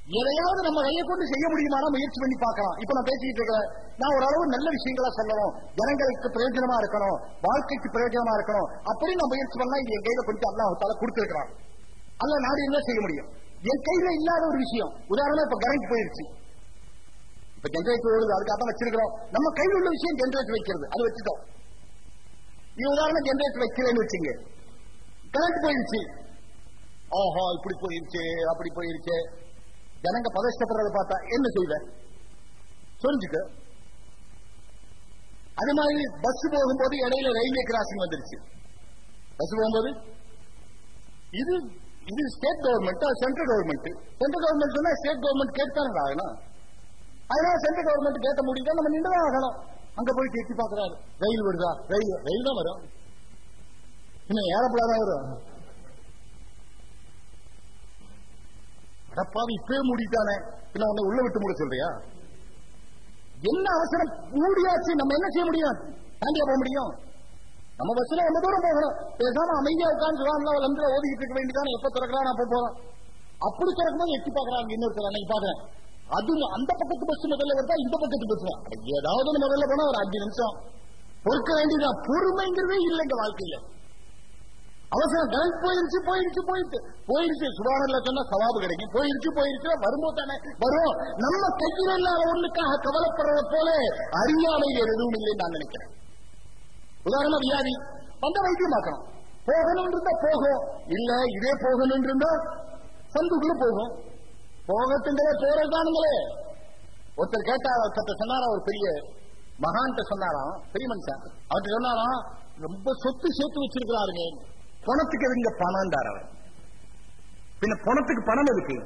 எதையாவது நம்ம கையை கொண்டு செய்ய முடியுமானா முயற்சி பண்ணி பார்க்கலாம் இப்ப நான் பேசிட்டு இருக்கிறேன் நான் ஓரளவு நல்ல விஷயங்களா சொல்லணும் ஜனங்களுக்கு பிரயோஜனமா இருக்கணும் வாழ்க்கைக்கு பிரயோஜனமா இருக்கணும் அப்படி நான் முயற்சி பண்ணா இது என் கையில கொஞ்சம் அல்லாஹால கொடுத்திருக்கிறான் அல்ல நாடு என்ன செய்ய முடியும் என் கையில இல்லாத ஒரு விஷயம் உதாரணம் இப்ப கரண்ட் போயிருச்சு இப்ப ஜென்ரேட்டர் ஓடுது அதுக்காக தான் வச்சிருக்கிறோம் நம்ம கையில் உள்ள விஷயம் ஜென்ரேட்டர் வைக்கிறது அது வச்சுட்டோம் நீ உதாரணம் ஜென்ரேட்டர் வைக்கிறேன்னு வச்சுங்க கரண்ட் போயிருச்சு ஆஹா இப்படி போயிருச்சு அப்படி போயிருச்சு ஜனங்க பதஷ்டப்படுறத பார்த்தா என்ன செய்வ சொல்லிக்க அது மாதிரி பஸ் போகும்போது இடையில ரயில்வே கிராசிங் வந்துருச்சு பஸ் போகும்போது இது இது state government central government central government சொன்னா ஸ்டேட் கவர்மெண்ட் கேட்டுத்தானே ஆகணும் அதனால சென்ட்ரல் கவர்மெண்ட் கேட்ட முடியுதா நம்ம நின்றுதான் ஆகணும் அங்க போய் எட்டி பாக்குறாரு ரயில் வருதா ரயில் ரயில் தான் வரும் இன்னும் ஏறப்படாதான் வரும் அடப்பாவி இப்பவே மூடிட்டானே பின்ன உன்னை உள்ள விட்டு மூட சொல்றியா என்ன அவசரம் மூடியாச்சு நம்ம என்ன செய்ய முடியும் தாண்டியா போக முடியும் நம்ம பஸ்ல ரொம்ப தூரம் போகணும் பேசாம அமைதியா உட்கார்ந்து சுகாதார வந்து ஓதிக்கிட்டு இருக்க வேண்டியதானே எப்ப திறக்கிறான் அப்ப போறோம் அப்படி திறக்கும்போது எட்டி பாக்குறாங்க இன்னொருத்தர் அன்னைக்கு பாக்குறேன் அது அந்த பக்கத்து பஸ் முதல்ல வருதா இந்த பக்கத்து பஸ் ஏதாவது ஒண்ணு முதல்ல போனா ஒரு அஞ்சு நிமிஷம் பொறுக்க வேண்டியதான் பொறுமைங்கிறதே இல்லைங்க வாழ்க்கையில அவசரம் கரண்ட் போயிருச்சு போயிருச்சு போயிடுச்சு போயிருச்சு சுபானல்ல சொன்னா சவாபு கிடைக்கும் போயிருச்சு போயிருச்சு வரும்போது தானே வரும் நம்ம கையில் இல்லாத ஒண்ணுக்காக கவலைப்படுறத போல அறியாமை எதுவும் இல்லைன்னு நான் நினைக்கிறேன் உதாரணம் வியாதி வந்த வைத்தியமாக்கணும் போகணும் இருந்தா போகும் இல்ல இதே போகணும் இருந்தா சந்துக்குள்ள போகும் போகத்துங்களே போறதானுங்களே ஒருத்தர் கேட்டார் ஒருத்தர் சொன்னாரா ஒரு பெரிய மகான்கிட்ட சொன்னாராம் பெரிய மனுஷன் அவர்கிட்ட சொன்னாராம் ரொம்ப சொத்து சேர்த்து வச்சிருக்கிறாருங்க பணத்துக்கு எதுங்க பணம்டார் அவர் பின்ன பணத்துக்கு பணம் எதுக்கு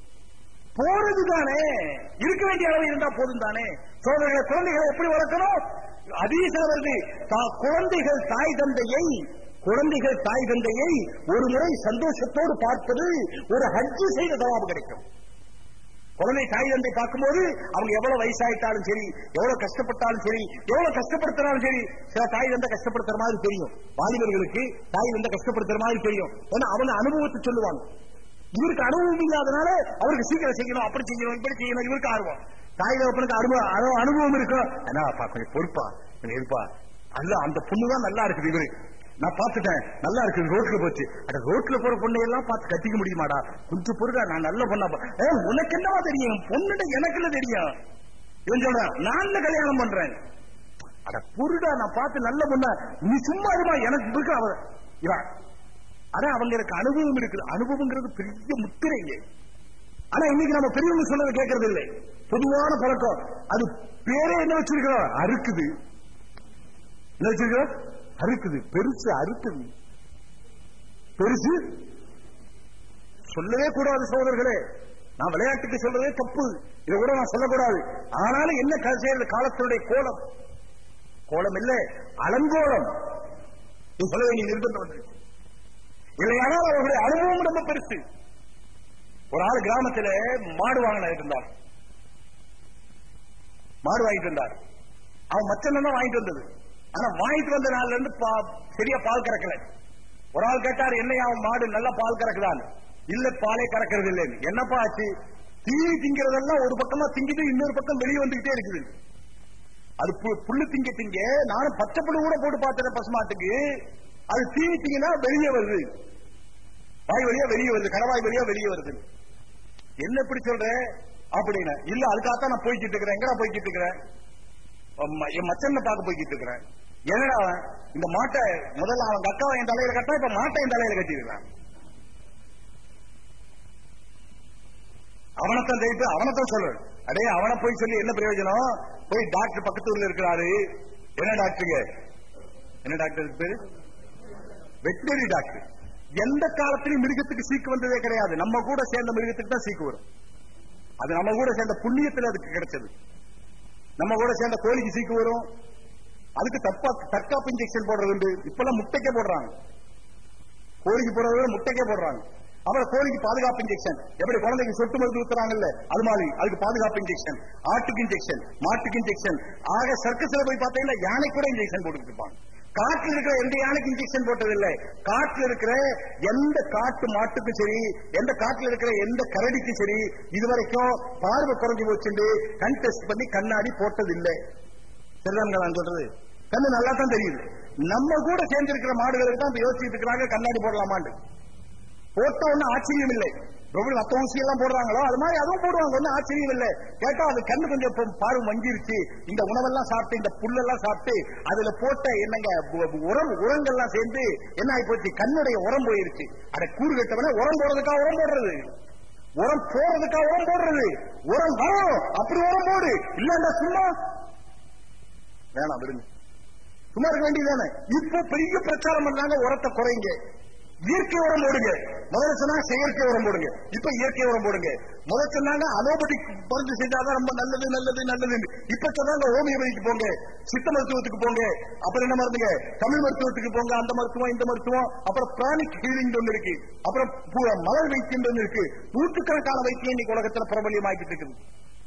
போறது தானே இருக்க வேண்டிய அளவு இருந்தா போதும் தானே சோதனைகளை குழந்தைகளை எப்படி வளர்க்கணும் அதீசம் வருது தா- குழந்தைகள் தாய் தந்தையை குழந்தைகள் தாய் தந்தையை ஒரு முறை சந்தோஷத்தோடு பார்ப்பது ஒரு ஹஜ்ஜு செய்த தவாபு கிடைக்கும் குழந்தை தாய் தந்தை பார்க்கும்போது அவங்க எவ்வளவு வயசாயிட்டாலும் சரி எவ்வளவு கஷ்டப்பட்டாலும் சரி எவ்வளவு கஷ்டப்படுத்தினாலும் சரி சில தாய் தந்தை கஷ்டப்படுத்துற மாதிரி தெரியும் வாலிபர்களுக்கு தாய் தந்தை கஷ்டப்படுத்துற மாதிரி தெரியும் ஏன்னா அவங்க அனுபவத்தை சொல்லுவாங்க இவருக்கு அனுபவம் இல்லாதனால அவருக்கு சீக்கிரம் செய்யணும் அப்படி செய்யணும் இப்படி செய்யணும் இவருக்கு ஆர்வம் தாய் தகப்பனுக்கு அனுபவம் அனு- அனுபவம் இருக்கும் என்னப்பா கொஞ்சம் பொறுப்பா கொஞ்சம் இருப்பா அல்ல அந்த பொண்ணு தான் நல்லா இருக்குது இவரு நான் பார்த்துட்டேன் நல்லா இருக்கு ரோட்ல போச்சு அட ரோட்ல போற பொண்ணை எல்லாம் பார்த்து கட்டிக்க முடியுமாடா கொஞ்சம் பொருடா நான் நல்ல பொண்ணா பா- ஏ, உனக்கு என்னவா தெரியும் பொண்ணுட எனக்கு என்ன தெரியும் இவன் சொல்றான் நான் தான் கல்யாணம் பண்றேன் அட பொருடா நான் பார்த்து நல்ல பொண்ணா நீ சும்மா இருமா எனக்கு இருக்கு அவ இவன் ஆனா அவங்களுக்கு அனுபவம் இருக்குது அனுபவங்கிறது பெரிய முத்திரைங்க ஆனா இன்னைக்கு நம்ம பெரியவங்க சொன்னதை கேட்கறது இல்லை பொதுவான பழக்கம் அது பேரே என்ன வச்சிருக்கிறோம் அறுக்குது என்ன வச்சிருக்கிறோம் அறுக்குது பெருசு அறுக்குது பெருசு சொல்லவே கூடாது சகோதரர்களே நான் விளையாட்டுக்கு சொல்றதே தப்பு இதை கூட நான் சொல்லக்கூடாது ஆனாலும் என்ன கடைசியில் காலத்தினுடைய கோலம் கோலம் இல்ல அலங்கோலம் நீ சொல்ல வேண்டிய நிர்பந்தம் வந்திருக்கு இல்லையானால் அவர்களுடைய அனுபவம் ரொம்ப பெருசு ஒரு ஆள் கிராமத்துல மாடு வாங்கின இருந்தார் மாடு வாங்கிட்டு இருந்தார் அவன் மச்சம் தான் வாங்கிட்டு வந்தது ஆனா வாங்கிட்டு வந்த நாள்ல இருந்து பா- சரியா பால் கறக்கல ஒரு ஆள் கேட்டார் என்னையா அவன் மாடு நல்லா பால் கறக்குதான் இல்ல பாலே கறக்கிறது இல்லைன்னு என்னப்பா ஆச்சு தீனி திங்கிறதெல்லாம் ஒரு பக்கமா திங்கிட்டு இன்னொரு பக்கம் வெளியே வந்துகிட்டே இருக்குது அது பு- புல்லு திங்க திங்க நானும் பச்சை புல்லு கூட போட்டு பார்த்தேன் பசுமாட்டுக்கு அது தீனி திங்கினா வெளியே வருது வாய் வழியா வெளியே வருது கடவாய் வழியா வெளியே வருது என்ன இப்படி சொல்ற அப்படின்னு இல்ல அதுக்காகத்தான் நான் போய்கிட்டு இருக்கிறேன் எங்கடா போய்கிட்டு இருக்கிறேன் அம்மா, என் மச்சனை பார்க்க போய்கிட்டு இருக்கிறேன் என்னடா அவன் இந்த மாட்டை முதல்ல அவன் அக்காவை என் தலையில கட்டினா இப்ப மாட்டை என் தலையில கட்டியிருக்கான் அவனைத்தான் தெரிவித்து அவனைத்தான் சொல்லு அடே அவனை போய் சொல்லி என்ன பிரயோஜனம் போய் டாக்டர் பக்கத்து ஊர்ல இருக்கிறாரு என்ன டாக்டருங்க என்ன டாக்டர் பேரு வெட்டினரி டாக்டர் எந்த காலத்திலும் மிருகத்துக்கு சீக்கு வந்ததே கிடையாது நம்ம கூட சேர்ந்த மிருகத்துக்கு தான் சீக்கு வரும் அது நம்ம கூட சேர்ந்த புண்ணியத்தில் அதுக்கு கிடைச்சது நம்ம கூட சேர்ந்த கோழிக்கு சீக்கு வரும் அதுக்கு தப்பா தற்காப்பு இன்ஜெக்ஷன் போடுறது உண்டு இப்பெல்லாம் முட்டைக்கே போடுறாங்க கோழிக்கு போடுறத விட முட்டைக்கே போடுறாங்க அப்புறம் கோழிக்கு பாதுகாப்பு இன்ஜெக்ஷன் எப்படி குழந்தைக்கு சொட்டு மருந்து ஊத்துறாங்கல்ல அது மாதிரி அதுக்கு பாதுகாப்பு இன்ஜெக்ஷன் ஆட்டுக்கு இன்ஜெக்ஷன் மாட்டுக்கு இன்ஜெக்ஷன் ஆக சர்க்கஸ்ல போய் பார்த்தீங்கன்னா யானை கூட இன்ஜெக்ஷன் போட்டுட்டு இருப்பாங்க காட்டில் இருக்கிற எந்த யானைக்கு இன்ஜெக்ஷன் போட்டதில்லை காட்டில் இருக்கிற எந்த காட்டு மாட்டுக்கும் சரி எந்த காட்டில் இருக்கிற எந்த கரடிக்கும் சரி இதுவரைக்கும் பார்வை குறைஞ்சு போச்சுண்டு கண் டெஸ்ட் பண்ணி கண்ணாடி போட்டதில்லை சரிதானுங்க நான் சொல்றது கண்ணு நல்லா தான் தெரியுது நம்ம கூட சேர்ந்து இருக்கிற மாடுகளுக்கு தான் இப்ப யோசிச்சுட்டு இருக்கிறாங்க கண்ணாடி போடலாமான்னு போட்ட ஒண்ணு ஆச்சரியம் இல்லை ரொம்ப மத்த ஊசி எல்லாம் போடுறாங்களோ அது மாதிரி அதுவும் போடுவாங்க ஒன்னும் ஆச்சரியம் இல்லை கேட்டா அது கண்ணு கொஞ்சம் இப்ப பார்வை மங்கிருச்சு இந்த உணவெல்லாம் சாப்பிட்டு இந்த புல்லெல்லாம் சாப்பிட்டு அதுல போட்ட என்னங்க உ- உரம் உரங்கள்லாம் சேர்ந்து என்ன ஆகி போச்சு கண்ணுடைய உரம் போயிருச்சு அட கூறு கட்டவன உரம் போடுறதுக்கா உரம் போடுறது உரம் போடுறதுக்கா உரம் போடுறது உரம் வரும் அப்படி உரம் போடு இல்லன்னா சும்மா வேணாம் விடுங்க சும்மா இருக்க வேண்டியதானே இப்போ பெரிய பிரச்சாரம் பண்றாங்க உரத்தை குறைங்க இயற்கை உரம் போடுங்க முதல்ல சொன்னா செயற்கை உரம் போடுங்க இப்ப இயற்கை உரம் போடுங்க முதல்ல சொன்னாங்க அலோபதிக் மருந்து செஞ்சாதான் ரொம்ப நல்லது நல்லது நல்லது இப்ப சொன்னாங்க ஹோமியோபதிக்கு போங்க சித்த மருத்துவத்துக்கு போங்க அப்புறம் என்ன மருந்துங்க தமிழ் மருத்துவத்துக்கு போங்க அந்த மருத்துவம் இந்த மருத்துவம் அப்புறம் பிராணிக் ஹீலிங் ஒன்று இருக்கு அப்புறம் பு- மலர் வைத்தியம் ஒன்று இருக்கு நூற்றுக்கணக்கான வைத்தியம் இன்னைக்கு உலகத்துல பிரபலியமாக்கிட்டு இருக்குது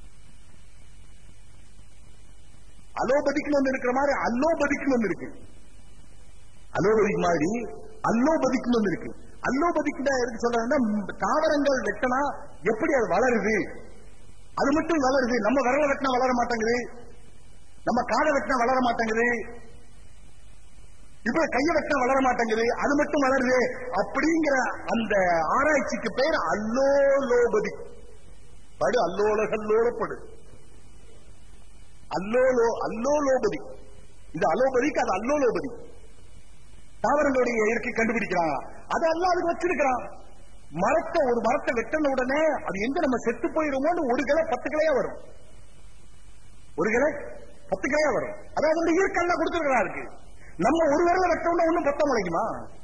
அலோபதிக்கு ஒன்று இருக்கிற மாதிரி அல்லோபதிக்கு ஒன்று இருக்கு அலோபதிக்கு மாதிரி அல்லோபதிக்கு ஒன்று இருக்கு அல்லோபதிக்கு எதுக்கு சொல்றாங்கன்னா ம், தாவரங்கள் வெட்டனா எப்படி அது வளருது அது மட்டும் வளருது நம்ம விரல வெட்டினா வளர மாட்டேங்குது நம்ம காதை வெட்டினா வளர மாட்டேங்குது இப்ப கைய வெட்டினா வளர மாட்டேங்குது அது மட்டும் வளருது அப்படிங்கிற அந்த ஆராய்ச்சிக்கு பேர் அல்லோலோபதி படு அல்லோலகல்லோலப்படு அல்லோலோ அல்லோலோபதி இது அலோபதிக்கு அது அல்லோலோபதி தாவரங்களுடைய இயற்கை கண்டுபிடிக்கிறாங்க அது எல்லாம் அதுக்கு வச்சிருக்கிறான் மரத்தை ஒரு மரத்தை வெட்டின உடனே அது எங்க நம்ம செத்து போயிருமோன்னு ஒரு கிளை பத்து கிளையா வரும் ஒரு கிளை பத்து கிளையா வரும் அதாவது அந்த இயற்கை எல்லாம் கொடுத்துருக்கிறா இருக்கு நம்ம ஒரு விரல வெட்டோம்னா ஒண்ணும் பத்த முளைக்குமா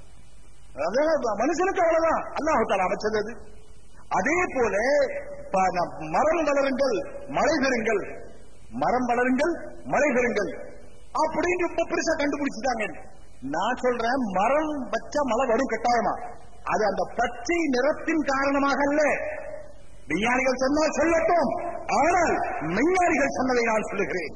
அதான் மனுஷனுக்கு அவ்வளவுதான் அல்லாஹால அமைச்சது அது அதே போல ப- ந- மரம் வளருங்கள் மழை பெறுங்கள் மரம் வளருங்கள் மழை பெறுங்கள் அப்படின்னு இப்ப பெருசா கண்டுபிடிச்சிட்டாங்க நான் சொல்றேன் மரம் வச்சா மழை வரும் கட்டாயமா அது அந்த பச்சை நிறத்தின் காரணமாக அல்ல விஞ்ஞானிகள் சொன்னால் சொல்லட்டும் ஆனால் மெஞ்ஞானிகள் சொன்னதை நான் சொல்லுகிறேன்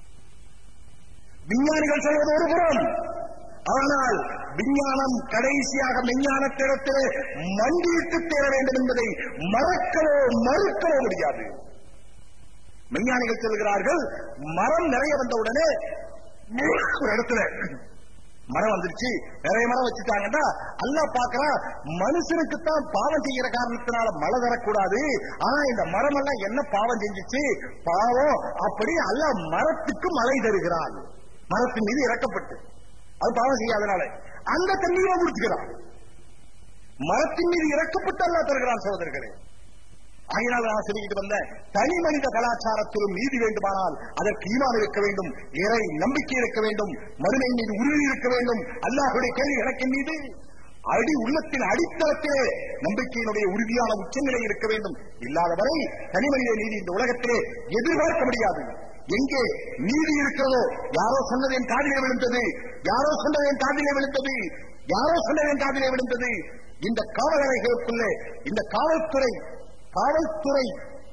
விஞ்ஞானிகள் சொல்வது ஒரு புறம் ஆனால் விஞ்ஞானம் கடைசியாக விஞ்ஞானத்திடத்திலே மண்டியிட்டு தேர வேண்டும் என்பதை மறக்கவோ மறுக்கவோ முடியாது விஞ்ஞானிகள் சொல்கிறார்கள் மரம் நிறைய வந்தவுடனே ஒரு இடத்துல மரம் வந்துருச்சு நிறைய மரம் வச்சுட்டாங்கன்னா அல்லா பாக்குறா மனுஷனுக்கு தான் பாவம் செய்யற காரணத்தினால மழை வரக்கூடாது ஆனா இந்த மரம் எல்லாம் என்ன பாவம் செஞ்சுச்சு பாவம் அப்படி அல்ல மரத்துக்கு மழை தருகிறான் மரத்தின் மீது இறக்கப்பட்டு அது பாவம் செய்யாதனால அந்த தண்ணியை குடிச்சுக்கிறான் மரத்தின் மீது இறக்கப்பட்டு அல்லா தருகிறான் சகோதரர்களே ஆகினால் நான் சொல்லிக்கிட்டு வந்தேன் தனி மனித கலாச்சாரத்திலும் நீதி வேண்டுமானால் அதற்கு ஈமான் இருக்க வேண்டும் இறை நம்பிக்கை இருக்க வேண்டும் மறுமை மீது உறுதி இருக்க வேண்டும் அல்லாஹுடைய கேள்வி எனக்கின் மீது அடி உள்ளத்தின் அடித்தளத்திலே நம்பிக்கையினுடைய உறுதியான உச்சநிலை இருக்க வேண்டும் இல்லாதவரை தனி மனித நீதி இந்த உலகத்திலே எதிர்பார்க்க முடியாது எங்கே நீதி இருக்கிறதோ யாரோ சொன்னது என் காதிலே விழுந்தது யாரோ சொன்னது என் காதிலே விழுந்தது யாரோ சொன்னது என் காதிலே விழுந்தது இந்த காவலரைகளுக்குள்ளே இந்த காவல்துறை காவல்துறை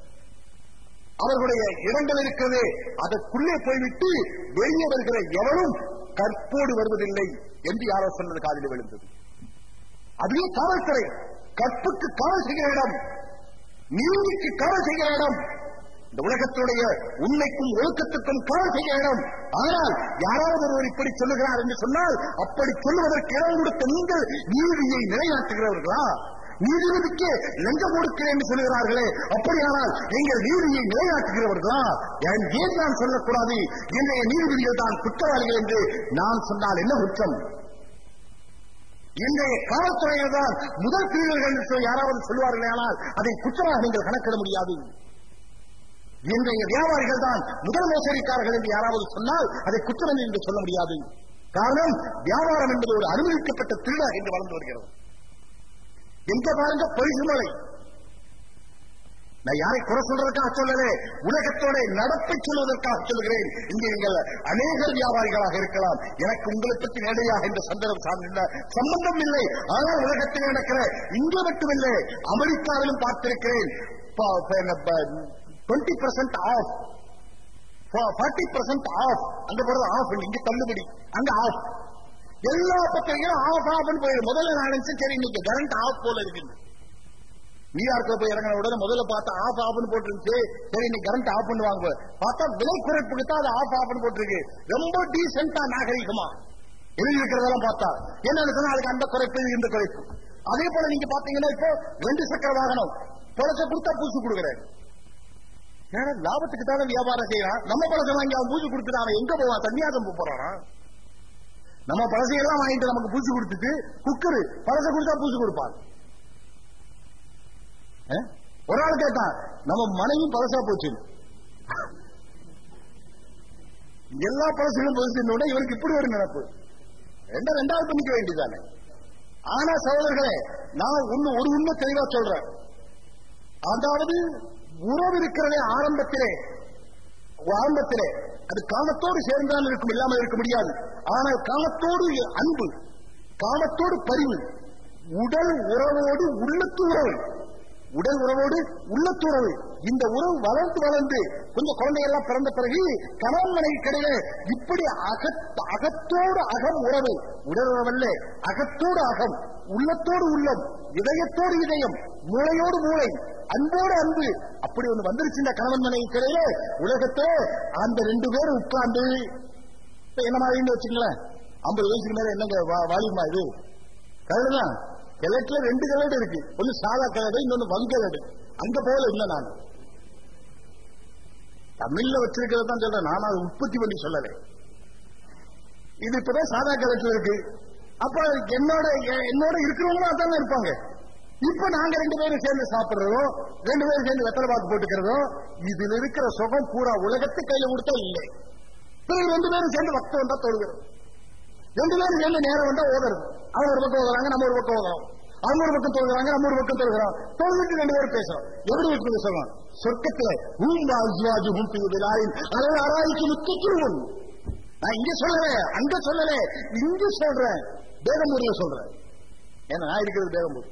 அவர்களுடைய இடங்கள் இருக்கிறது அதற்குள்ளே போய்விட்டு வெளியே வருகிற எவரும் கற்போடு வருவதில்லை என்று யாரோ சொன்னது காதில் விழுந்தது அதுவே காவல்துறை கற்புக்கு காவல் செய்கிற இடம் நீதிக்கு காவல் செய்கிற இடம் இந்த உலகத்துடைய உண்மைக்கும் ஒழுக்கத்துக்கும் காவல் செய்கிற இடம் ஆனால் யாராவது ஒருவர் இப்படி சொல்லுகிறார் என்று சொன்னால் அப்படி சொல்லுவதற்கு இடம் கொடுத்த நீங்கள் நீதியை நிலைநாட்டுகிறவர்களா நீதிபதிக்கு லஞ்சம் கொடுக்கிறேன் என்று சொல்லுகிறார்களே அப்படியானால் எங்கள் நீதியை நிலைநாட்டுகிறவர்களா ஏன் ஏன் நான் சொல்லக்கூடாது இன்றைய நீதிபதிகள் தான் குற்றவாளிகள் என்று நான் சொன்னால் என்ன குற்றம் இன்றைய காவல்துறையில் தான் முதல் பிரிவுகள் என்று சொல்லி யாராவது சொல்லுவார்களே ஆனால் அதை குற்றமாக நீங்கள் கணக்கிட முடியாது இன்றைய வியாபாரிகள் தான் முதல் மோசடிக்காரர்கள் என்று யாராவது சொன்னால் அதை குற்றம் என்று சொல்ல முடியாது காரணம் வியாபாரம் என்பது ஒரு அனுமதிக்கப்பட்ட திருடா என்று வளர்ந்து வருகிறது எங்க பாருங்க பரிசுமலை நான் யாரை குறை சொல்றதுக்காக சொல்லலே உலகத்தோட நடப்பை சொல்வதற்காக சொல்லுகிறேன் இங்கே நீங்கள் அநேக வியாபாரிகளாக இருக்கலாம் எனக்கு உங்களை பற்றி நேரடியாக இந்த சந்தர்ப்பம் சார்ந்த சம்பந்தம் இல்லை ஆனால் உலகத்தில் நடக்கிற இங்கே மட்டுமில்லை அமெரிக்காவிலும் பார்த்திருக்கிறேன் twenty percent off forty percent off அங்க போறது ஆஃப் இங்க தள்ளுபடி அங்க ஆஃப் எல்லா பத்திரிகையும் ஆஃப் ஆஃப்னு போயிடும் முதல்ல நான் நினைச்சேன் சரி இன்னைக்கு கரண்ட் ஆஃப் போல இருக்குது நியூயார்க்ல போய் இறங்கின உடனே முதல்ல பார்த்தா ஆஃப் ஆஃப்னு போட்டுருந்துச்சு சரி இன்னைக்கு கரண்ட் ஆஃப் பண்ணுவாங்க பார்த்தா விலை குறைப்புக்கு தான் அது ஆஃப் ஆஃப்னு போட்டிருக்கு ரொம்ப டீசென்டா நாகரிகமா எழுதி இருக்கிறதெல்லாம் பார்த்தா என்னன்னு சொன்னா அதுக்கு அந்த குறைப்பு இது இந்த குறைப்பு அதே போல நீங்க பாத்தீங்கன்னா இப்போ ரெண்டு சக்கர வாகனம் பழச கொடுத்தா பூசி கொடுக்குறாரு ஏன்னா லாபத்துக்கு தானே வியாபாரம் செய்யறான் நம்ம பழசை வாங்கி அவன் பூசி கொடுத்துட்டு அவன் எங்க போவான் தண்ணியாசம் போறானா நம்ம பழசையெல்லாம் வாங்கிட்டு நமக்கு பூசி கொடுத்துட்டு குக்கரு பழச கொடுத்தா பூசி கொடுப்பான் ஆ? ஒரு ஆள் கேட்டான் நம்ம மனைவி பழசா போச்சு எல்லா பழசுகளும் பழசுன்னு இவருக்கு இப்படி ஒரு நினைப்பு ரெண்டா ரெண்டாவது பண்ணிக்க வேண்டியதானே ஆனா சகோதரர்களே நான் ஒண்ணு ஒரு உண்மை தெளிவா சொல்றேன் அதாவது உறவு இருக்கிறதே ஆரம்பத்திலே ஆரம்பத்திலே அது காமத்தோடு சேர்ந்தால் இருக்கும் இல்லாமல் இருக்க முடியாது ஆனால் காமத்தோடு அன்பு காமத்தோடு பரிவு உடல் உறவோடு உள்ளத்து உறவு உடல் உறவோடு உள்ளத்துறவு இந்த உறவு வளர்ந்து வளர்ந்து கொஞ்சம் குழந்தையெல்லாம் பிறந்த பிறகு கணவன் மனைவி கிடையில இப்படி அகத் அகத்தோடு அகம் உறவு உடல் உறவல்ல அகத்தோடு அகம் உள்ளத்தோடு உள்ளம் இதயத்தோடு இதயம் மூளையோடு மூளை அன்போடு அன்பு அப்படி ஒண்ணு வந்துருச்சு இந்த கணவன் மனைவி கிடையில உலகத்தை அந்த ரெண்டு பேரும் உட்கார்ந்து இப்ப என்ன மாதிரின்னு வச்சுங்களேன் ஐம்பது வயசுக்கு மேல என்னங்க வா- வாலிபமா இது கழுதான் கிழக்குல ரெண்டு கலடு இருக்கு ஒண்ணு சாதா கலடு இன்னொன்னு வங்கலடு அங்க போல இல்ல நான் தமிழ்ல வச்சிருக்கிறத தான் சொல்றேன் நான் அதை உற்பத்தி பண்ணி சொல்லலை இது இப்பதான் சாதா கலெக்டர் இருக்கு அப்ப என்னோட எ- என்னோட இருக்கிறவங்களும் அதானே இருப்பாங்க இப்ப நாங்க ரெண்டு பேரும் சேர்ந்து சாப்பிடுறதோ ரெண்டு பேரும் சேர்ந்து வெத்தலை பாக்கு போட்டுக்கிறதோ இதுல இருக்கிற சுகம் பூரா உலகத்து கையில கொடுத்தா இல்லை பிறகு ரெண்டு பேரும் சேர்ந்து பக்தம் வந்தா தொழுகிறோம் ரெண்டு பேரும் சேர்ந்து நேரம் வந்தா ஓதுறது அவங்க ஒரு பக்கம் ஓதுறாங்க நம்ம ஒரு பக்கம் ஓதுறோம் அவங்க ஒரு பக்கம் தொழுகிறாங்க நம்ம ஒரு பக்கம் தொழுகிறோம் தொழுதுட்டு ரெண்டு பேரும் பேசுறோம் எப்படி இருக்குது சொல்றோம் சொர்க்கத்துல ஹூம் அஸ்வாஜு ஹூம் பிலாயின் அதாவது ஆராய்ச்சி முக்கியம் நான் இங்க சொல்லல அங்க சொல்லல இங்க சொல்றேன் பேகம்பூர்ல சொல்றேன் ஏன்னா நான் இருக்கிறது பேகம்பூர்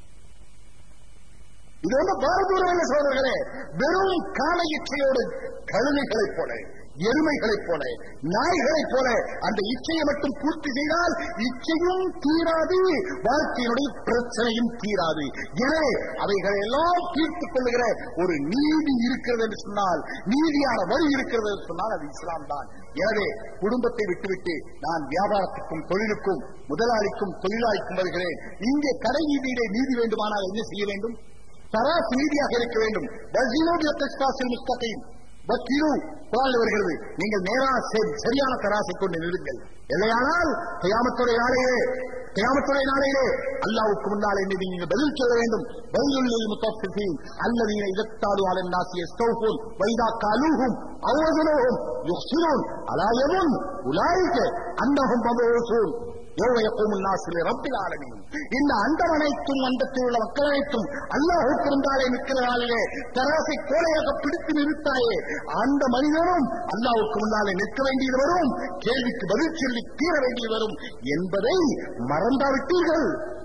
இது வந்து பாரதூரமான சோதர்களே வெறும் கால இச்சையோடு கழுதைகளைப் போல எருமைகளைப் போல நாய்களைப் போல அந்த இச்சையை மட்டும் பூர்த்தி செய்தால் இச்சையும் தீராது வாழ்க்கையினுடைய பிரச்சனையும் தீராது எனவே அவைகளை எல்லாம் தீர்த்துக் கொள்ளுகிற ஒரு நீதி இருக்கிறது என்று சொன்னால் நீதியான வழி இருக்கிறது என்று சொன்னால் அது இஸ்லாம் தான் எனவே குடும்பத்தை விட்டுவிட்டு நான் வியாபாரத்துக்கும் தொழிலுக்கும் முதலாளிக்கும் தொழிலாளிக்கும் வருகிறேன் இங்கே கடை வீதியிலே நீதி வேண்டுமானால் என்ன செய்ய வேண்டும் தராசு நீதியாக இருக்க வேண்டும் வஜீனோபிய தஸ்தாசில் முஸ்தகையும் வக்கீலு குரான் வருகிறது நீங்கள் நேரான சரி- சரியான தராசை கொண்டு நிறுங்கள் இல்லையானால் கயாமத்துடைய நாளையிலே கயாமத்துடைய நாளையிலே அல்லாவுக்கு முன்னாலே நீ நீங்கள் பதில் சொல்ல வேண்டும் பதிலுள்ள முத்தஃபிஃபீன் அல்லதீன இதத்தாலு அலன் நாசி யஸ்தௌஃபூன் வைதா காலூஹும் அவ்வதுனஹும் யுஹ்சினூன் அலா யதுன் உலாயிக அன்னஹும் மபூசூன் யோக யக்கூமுன் நாஸு லிரப்பில் ஆலமீன் இந்த அண்டம் அனைத்தும் அண்டத்தில் உள்ள மக்கள் அனைத்தும் அல்லாஹுக்கு இருந்தாலே நிற்கிற நாளிலே தராசை கோலையாக பிடித்து நிறுத்தாயே அந்த மனிதனும் அல்லாஹுக்கு முன்னாலே நிற்க வேண்டியது வரும் கேள்விக்கு பதில் சொல்லி தீர வேண்டியது வரும் என்பதை மறந்தாவிட்டீர்கள்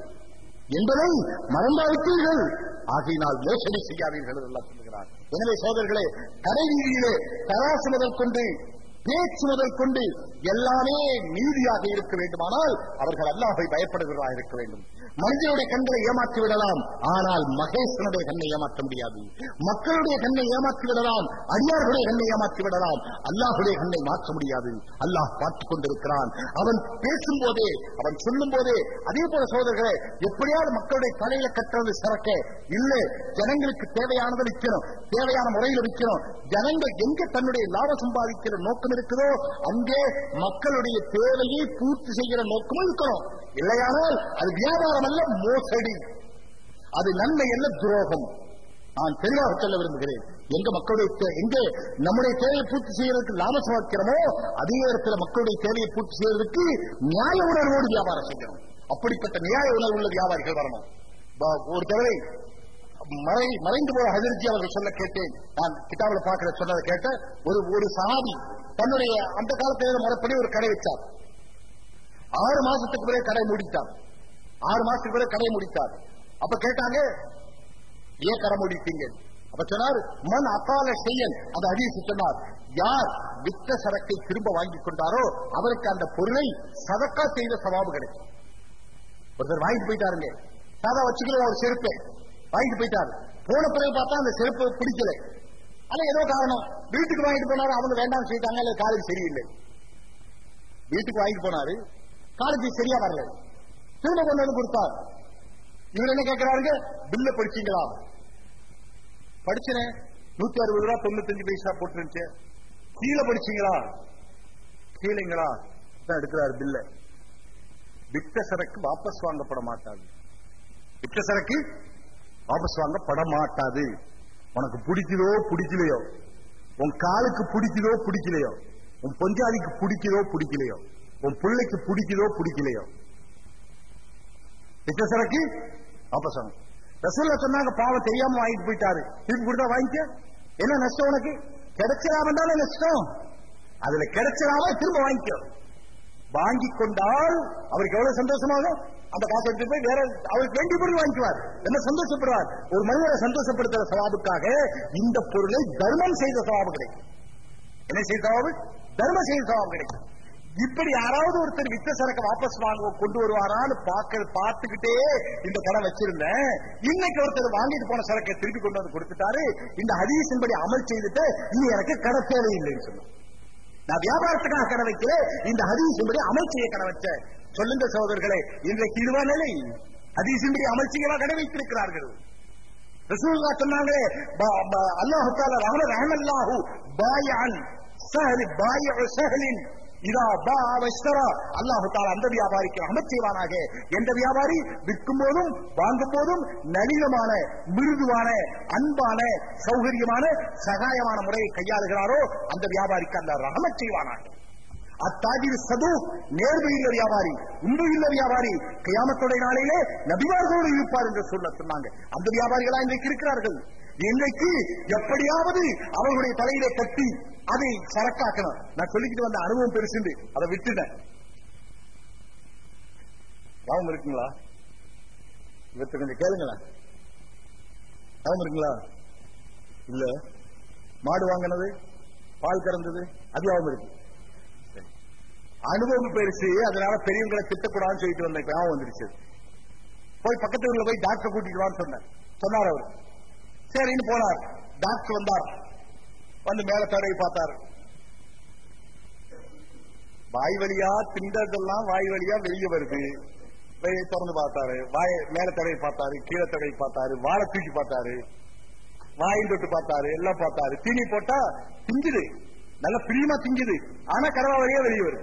என்பதை மறந்தாவிட்டீர்கள் ஆகையினால் மோசடி செய்யாதீர்கள் என்று அல்லாஹ் சொல்கிறார் எனவே சோதர்களே கடைவீதியிலே தராசு முதல் கொண்டு பேச்சு முதல் கொண்டு எல்லாமே நீதியாக இருக்க வேண்டுமானால் அவர்கள் அல்லாஹை பயப்படுகிறதாக இருக்க வேண்டும் மனிதனுடைய கண்களை ஏமாற்றி விடலாம் ஆனால் மகேசனுடைய கண்ணை ஏமாற்ற முடியாது மக்களுடைய கண்ணை ஏமாற்றி விடலாம் அடியார்களுடைய கண்ணை ஏமாற்றி விடலாம் அல்லாஹுடைய கண்ணை மாற்ற முடியாது அல்லாஹ் பார்த்துக் கொண்டிருக்கிறான் அவன் பேசும் போதே அவன் சொல்லும் போதே அதே போல சோதர்களே எப்படியாவது மக்களுடைய தலையில கட்டுறது சரக்க இல்ல ஜனங்களுக்கு தேவையானதை விற்கணும் தேவையான முறையில் விற்கணும் ஜனங்கள் எங்க தன்னுடைய லாபம் சம்பாதிக்கிற நோக்கம் இருக்குதோ அங்கே மக்களுடைய தேவையை பூர்த்தி செய்கிற நோக்கமும் இருக்கணும் இல்லையானால் அது வியாபாரம் அல்ல மோசடி அது நன்மை அல்ல துரோகம் நான் தெளிவாக சொல்ல விரும்புகிறேன் எங்க மக்களுடைய தே- எங்க நம்முடைய தேவையை பூர்த்தி செய்யறதுக்கு லாபம் சம்பாதிக்கிறோமோ அதே நேரத்தில் மக்களுடைய தேவையை பூர்த்தி செய்யறதுக்கு நியாய உணர்வோடு வியாபாரம் செய்யணும் அப்படிப்பட்ட நியாய உணர்வு உள்ள வியாபாரிகள் வரணும் ப- ஒரு தடவை மறை மறைந்து போன ஹஜர்ஜி அவர்கள் சொல்ல கேட்டேன் நான் கிதாபில் பார்க்கிற சொன்னதை கேட்ட ஒரு ஒரு சஹாபி தன்னுடைய அந்த காலத்தில் முறைப்படி ஒரு கடை வச்சார் ஆறு மாசத்துக்கு பிறகு கடை மூடிட்டார் ஆறு மாசத்துக்கு பிறகு கடை முடித்தார் அப்ப கேட்டாங்க ஏன் கடை மூடிட்டீங்க அப்ப சொன்னார் மன் அகால செய்யன் அந்த ஹதீஸ் சொன்னார் யார் வித்த சரக்கை திரும்ப வாங்கி கொண்டாரோ அவருக்கு அந்த பொருளை சதக்கா செய்த சவாபு கிடைக்கும் ஒருத்தர் வாங்கிட்டு போயிட்டாருங்க சாதா வச்சுக்கிற ஒரு செருப்பு வாங்கிட்டு போயிட்டாரு போன பிறகு பார்த்தா அந்த செருப்பு பிடிக்கல ஆனா ஏதோ காரணம் வீட்டுக்கு வாங்கிட்டு போனாரு அவங்க வேண்டாம்னு சொல்லிட்டாங்க இல்ல காலேஜ் சரியில்லை வீட்டுக்கு வாங்கிட்டு போனாரு காலேஜ் சரியா வரல திரும்ப கொண்டு வந்து கொடுத்தார் இவர் என்ன கேட்கிறாருங்க பில்ல படிச்சீங்களா படிச்சனே நூத்தி அறுபது ரூபா தொண்ணூத்தஞ்சு பைசா போட்டுருந்துச்சு கீழே படிச்சீங்களா கீழேங்களா தான் எடுக்கிறாரு பில்ல வித்த சரக்கு வாபஸ் வாங்கப்பட மாட்டாது வித்த சரக்கு வாபஸ் வாங்கப்பட மாட்டாது உனக்கு பிடிக்குதோ பிடிக்கலையோ உன் காலுக்கு பிடிக்குதோ பிடிக்கலையோ உன் பொஞ்சாதிக்கு பிடிக்குதோ பிடிக்கலையோ உன் பிள்ளைக்கு பிடிக்குதோ பிடிக்கலையோ வித்த சரக்கு வாபஸ் வாங்க ரசூல்ல சொன்னாங்க பாவம் தெரியாம வாங்கிட்டு போயிட்டாரு திருப்பி கொடுத்தா வாங்கிக்க என்ன நஷ்டம் உனக்கு கிடைச்சிடாம நஷ்டம் அதுல கிடைச்சிடாம திரும்ப வாங்கிக்கோ வாங்கி கொண்டால் அவருக்கு எவ்வளவு சந்தோஷமாகும் அந்த காசை எடுத்து போய் வேற அவருக்கு வேண்டிய பொருள் வாங்கிக்குவார் என்ன சந்தோஷப்படுவார் ஒரு மனிதரை சந்தோஷப்படுத்துற சவாபுக்காக இந்த பொருளை தர்மம் செய்த சவாபு கிடைக்கும் என்ன செய்த சவாபு தர்மம் செய்த சவாபு கிடைக்கும் இப்படி யாராவது ஒருத்தர் வித்த சரக்கு வாபஸ் வாங்க கொண்டு வருவாரான்னு பார்க்க பார்த்துக்கிட்டே இந்த கடை வச்சிருந்தேன் இன்னைக்கு ஒருத்தர் வாங்கிட்டு போன சரக்கை திருப்பி கொண்டு வந்து கொடுத்துட்டாரு இந்த ஹதீஸின்படி அமல் செய்துட்டு இனி எனக்கு கடை தேவையில்லைன்னு சொன்னார் நான் வியாபாரத்துக்காக கடை வைக்கல இந்த ஹதீஸின்படி அமல் செய்ய கடை வச்சேன் சொல்லுங்க சகோதரர்களே இன்றைக்கு இதுவா நிலை ஹதீஸின்படி அமல் செய்யவா கடை வைத்திருக்கிறார்கள் ரசூலுல்லா சொன்னாங்களே அல்லாஹு தாலா ரஹம ரஹமல்லாஹு பாயான் சஹல் பாய சஹலின் இதா பா வஸ்தரா அல்லாஹு தாலா அந்த வியாபாரிக்கு ரஹமத் செய்வானாக எந்த வியாபாரி விற்கும் போதும் வாங்கும் போதும் நளினமான மிருதுவான அன்பான சௌகரியமான சகாயமான முறையை கையாளுகிறாரோ அந்த வியாபாரிக்கு அந்த ரஹமத் செய்வானாக அத்தாஜிர் சது நேர்மையுள்ள வியாபாரி உண்மையுள்ள வியாபாரி கியாமத்துடைய நாளிலே நபிமார்களோடு இருப்பார் என்று சொல்ல சொன்னாங்க அந்த வியாபாரிகளா இன்றைக்கு இருக்கிறார்கள் இன்றைக்கு எப்படியாவது அவர்களுடைய தலையிலே கட்டி அதை சரக்காக்கணும் நான் சொல்லிக்கிட்டு வந்த அனுபவம் பெருசுண்டு அதை விட்டுட்டேன் ஞாபகம் இருக்குங்களா இவற்றை கொஞ்சம் கேளுங்களேன் ஞாபகம் இருக்குங்களா இல்ல மாடு வாங்கினது பால் கறந்தது அது ஞாபகம் இருக்கு அனுபவம் பெருசு அதனால பெரியவங்களை திட்டக்கூடாதுன்னு சொல்லிட்டு வந்த ஞாபகம் வந்துருச்சு போய் பக்கத்து ஊர்ல போய் டாக்டர் கூட்டிட்டு வான்னு சொன்னேன் சொன்னார் அவர் சரின்னு போனார் டாக்டர் வந்தார் வந்து மேல தடவை பார்த்தார் வாய் வழியா திண்டதெல்லாம் வாய் வழியா வெளியே வருது வெளியே திறந்து பார்த்தாரு வாய மேல தடவை பார்த்தாரு கீழே தடவை பார்த்தாரு வாழை தூக்கி பார்த்தாரு வாயில் தொட்டு பார்த்தாரு எல்லாம் பார்த்தாரு தீனி போட்டா திங்குது நல்ல பிரியமா திங்குது ஆனா கடவா வழியா வெளியே வருது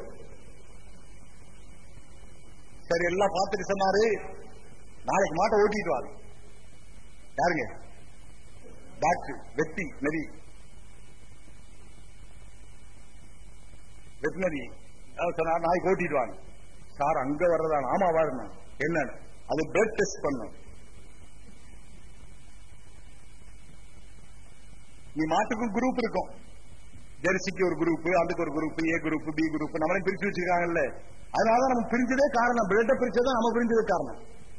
சரி எல்லாம் பார்த்துட்டு சொன்னாரு நாளைக்கு மாட்டை ஓட்டிட்டு வாங்க யாருங்க டாக்டர் வெட்டி நதி வெட்டினரி சொன்னா நாளைக்கு ஓட்டிட்டு வாங்க சார் அங்க வர்றதான் ஆமா வரணும் என்ன அது பிளட் டெஸ்ட் பண்ணும் நீ மாட்டுக்கும் குரூப் இருக்கும் ஜெர்சிக்கு ஒரு குரூப் அதுக்கு ஒரு group A group B group நம்மளையும் பிரிச்சு வச்சிருக்காங்கல்ல அதனால நம்ம பிரிஞ்சதே காரணம் பிளட்ட பிரிச்சதான் நம்ம பிரிஞ்சது காரணம்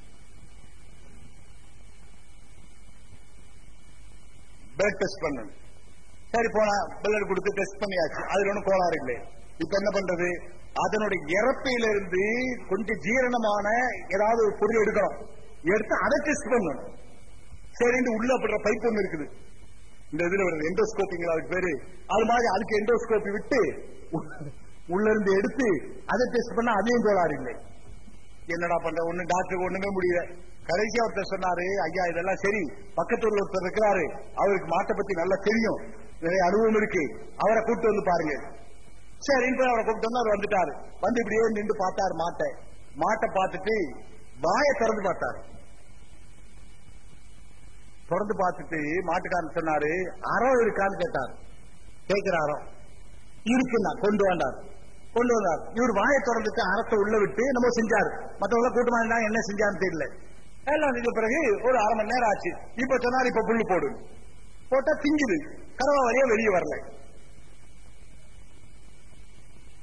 பிளட் டெஸ்ட் பண்ணணும் சரி போனா பிளட் கொடுத்து டெஸ்ட் பண்ணியாச்சு அதுல ஒன்றும் கோளாறு இல்லை இப்ப என்ன பண்றது அதனுடைய இறப்பையிலிருந்து கொஞ்சம் ஜீரணமான ஏதாவது ஒரு பொருள் எடுக்கணும் எடுத்து அதை டெஸ்ட் பண்ணணும் சரி உள்ள படுற பைப் ஒண்ணு இருக்குது இந்த இதுல வருது எண்டோஸ்கோப்பிங் அதுக்கு பேரு அது மாதிரி அதுக்கு எண்டோஸ்கோப்பி விட்டு உள்ள இருந்து எடுத்து அதை டெஸ்ட் பண்ணா அதையும் கோளாறு இல்லை என்னடா பண்ற ஒண்ணு டாக்டருக்கு ஒண்ணுமே முடியல கடைசியா ஒருத்தர் சொன்னாரு ஐயா இதெல்லாம் சரி பக்கத்து ஊர்ல ஒருத்தர் இருக்கிறாரு அவருக்கு மாட்டை பத்தி நல்லா தெரியும் நிறைய அனுபவம் இருக்கு அவரை கூப்பிட்டு வந்து பாருங்க சரின்னு அவரை கூப்பிட்டு வந்து அவர் வந்துட்டாரு வந்து இப்படியே நின்று பார்த்தாரு மாட்டை மாட்டை பார்த்துட்டு வாயை திறந்து பார்த்தாரு திறந்து பார்த்துட்டு மாட்டுக்காரன் சொன்னாரு அறம் இருக்கான்னு கேட்டார் கேட்கிற அறம் இருக்குன்னா கொண்டு வந்தார் கொண்டு வந்தார் இவர் வாயை திறந்துட்டு அறத்தை உள்ள விட்டு நம்ம செஞ்சாரு மத்தவங்க கூட்டமா இருந்தா என்ன செஞ்சான்னு தெரியல எல்லாம் இது பிறகு ஒரு அரை மணி நேரம் ஆச்சு இப்ப சொன்னாரு இப்ப புல்லு போடு போட்டா திங்குது கரவா வழியா வெளியே வரல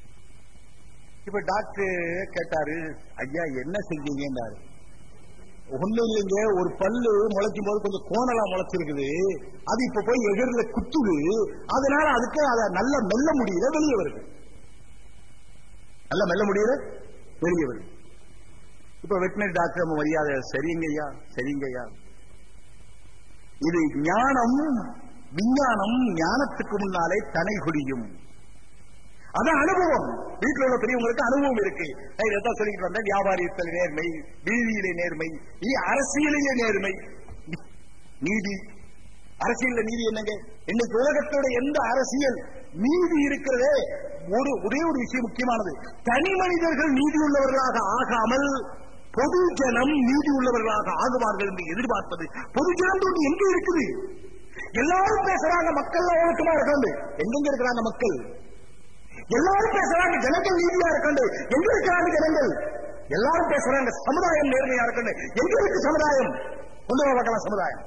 இப்ப டாக்டர் கேட்டாரு ஐயா என்ன செஞ்சீங்கன்னாரு ஒண்ணு இல்லைங்க ஒரு பல்லு முளைக்கும் போது கொஞ்சம் கோணலா முளைச்சிருக்குது அது இப்ப போய் எதிரில குத்துது அதனால அதுக்கு அதை நல்லா மெல்ல முடியல வெளியே வருது நல்லா மெல்ல முடியல வெளியே வருது இப்ப வெட்டினரி டாக்டர் நம்ம மரியாதை சரிங்கய்யா சரிங்கய்யா இது ஞானம் விஞ்ஞானம் ஞானத்துக்கு முன்னாலே தனை குடியும் அதான் அனுபவம் வீட்டில் உள்ள பெரியவங்களுக்கு அனுபவம் இருக்கு நான் இதைத்தான் சொல்லிட்டு வந்தேன் வியாபாரியத்தில் நேர்மை வீதியிலே நேர்மை இனி அரசியலையே நேர்மை நீதி அரசியல்ல நீதி என்னங்க இன்னைக்கு உலகத்தோட எந்த அரசியல் நீதி இருக்கிறதே ஒரு ஒரே ஒரு விஷயம் முக்கியமானது தனி மனிதர்கள் நீதி உள்ளவர்களாக ஆகாமல் பொது ஜனம் நீதி உள்ளவர்களாக ஆகுவார்கள் என்று எதிர்பார்ப்பது பொது ஜனம் எங்க இருக்குது எல்லாரும் பேசுறாங்க மக்கள் ஒழுக்கமா இருக்காங்க எங்கெங்க இருக்கிறாங்க மக்கள் எல்லாரும் பேசுறாங்க ஜனங்கள் நீதியா இருக்காண்டு எங்க இருக்கிறாங்க ஜனங்கள் எல்லாரும் பேசுறாங்க சமுதாயம் நேர்மையா இருக்காண்டு எங்க இருக்கு சமுதாயம் கொண்டு வர பார்க்கலாம் சமுதாயம்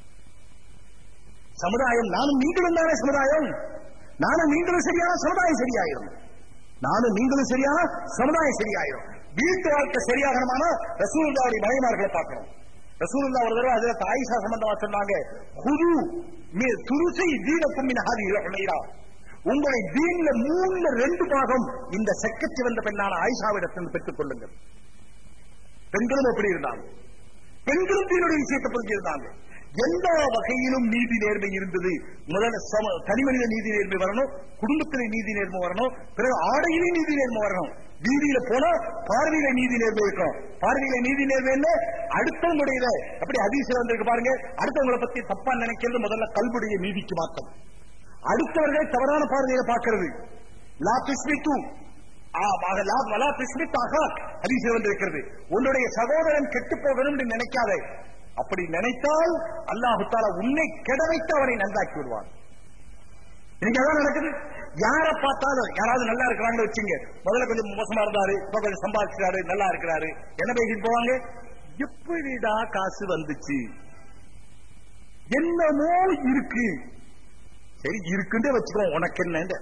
சமுதாயம் நானும் நீங்களும் தானே சமுதாயம் நானும் நீங்களும் சரியான சமுதாயம் சரியாயிரும் நானும் நீங்களும் சரியான சமுதாயம் சரியாயிரும் வீட்டு வாழ்க்கை சரியாகணுமான ரசூலுல்லாவுடைய மனைமார்களை பார்க்கணும் ரசூலுல்லா ஒரு தடவை அதுல ஆயிஷா சம்பந்தமா சொன்னாங்க குரு துருசை தீனக்கும் மின் ஹாதி உமைரா உங்களை தீன்ல மூணுல ரெண்டு பாகம் இந்த செக்கச்சி வந்த பெண்ணான ஆயிஷாவிடத்திலிருந்து பெற்றுக் கொள்ளுங்கள் பெண்களும் எப்படி இருந்தாங்க பெண்களும் தீனுடைய விஷயத்தை புரிஞ்சிருந்தாங்க எந்த வகையிலும் நீதி நேர்மை இருந்தது முதல்ல சம- தனிமனித நீதி நேர்மை வரணும் குடும்பத்திலே நீதி நேர்மை வரணும் பிறகு ஆடையிலே நீதி நேர்மை வரணும் வீதியில போனா பார்வையில நீதி நேர்மை இருக்கணும் பார்வையில நீதி நேர்மை என்ன அடுத்தவங்களுடைய அப்படி அதிசயம் வந்திருக்கு பாருங்க அடுத்தவங்களை பத்தி தப்பா நினைக்கிறது முதல்ல கல்புடைய நீதிக்கு மாற்றம் அடுத்தவர்களை தவறான பார்வையில பார்க்கிறது லா துஷ்மித்து வலா துஷ்மித்தாக அதிசயம் வந்திருக்கிறது உன்னுடைய சகோதரன் கெட்டு போகணும் என்று நினைக்காதே அப்படி நினைத்தால் அல்லாஹு தாலா உன்னை கெட வைத்து அவரை நன்றாக்கி விடுவான் இன்னைக்கு அதான் நடக்குது யார பார்த்தாலும் யாராவது நல்லா இருக்கிறாங்கன்னு வச்சுங்க முதல்ல கொஞ்சம் மோசமா இருந்தாரு இப்ப கொஞ்சம் சம்பாதிக்கிறாரு நல்லா இருக்கிறாரு என்ன பேசிட்டு போவாங்க எப்படிடா காசு வந்துச்சு என்னமோ இருக்கு சரி இருக்குன்றே வச்சுக்கோ உனக்கு என்ன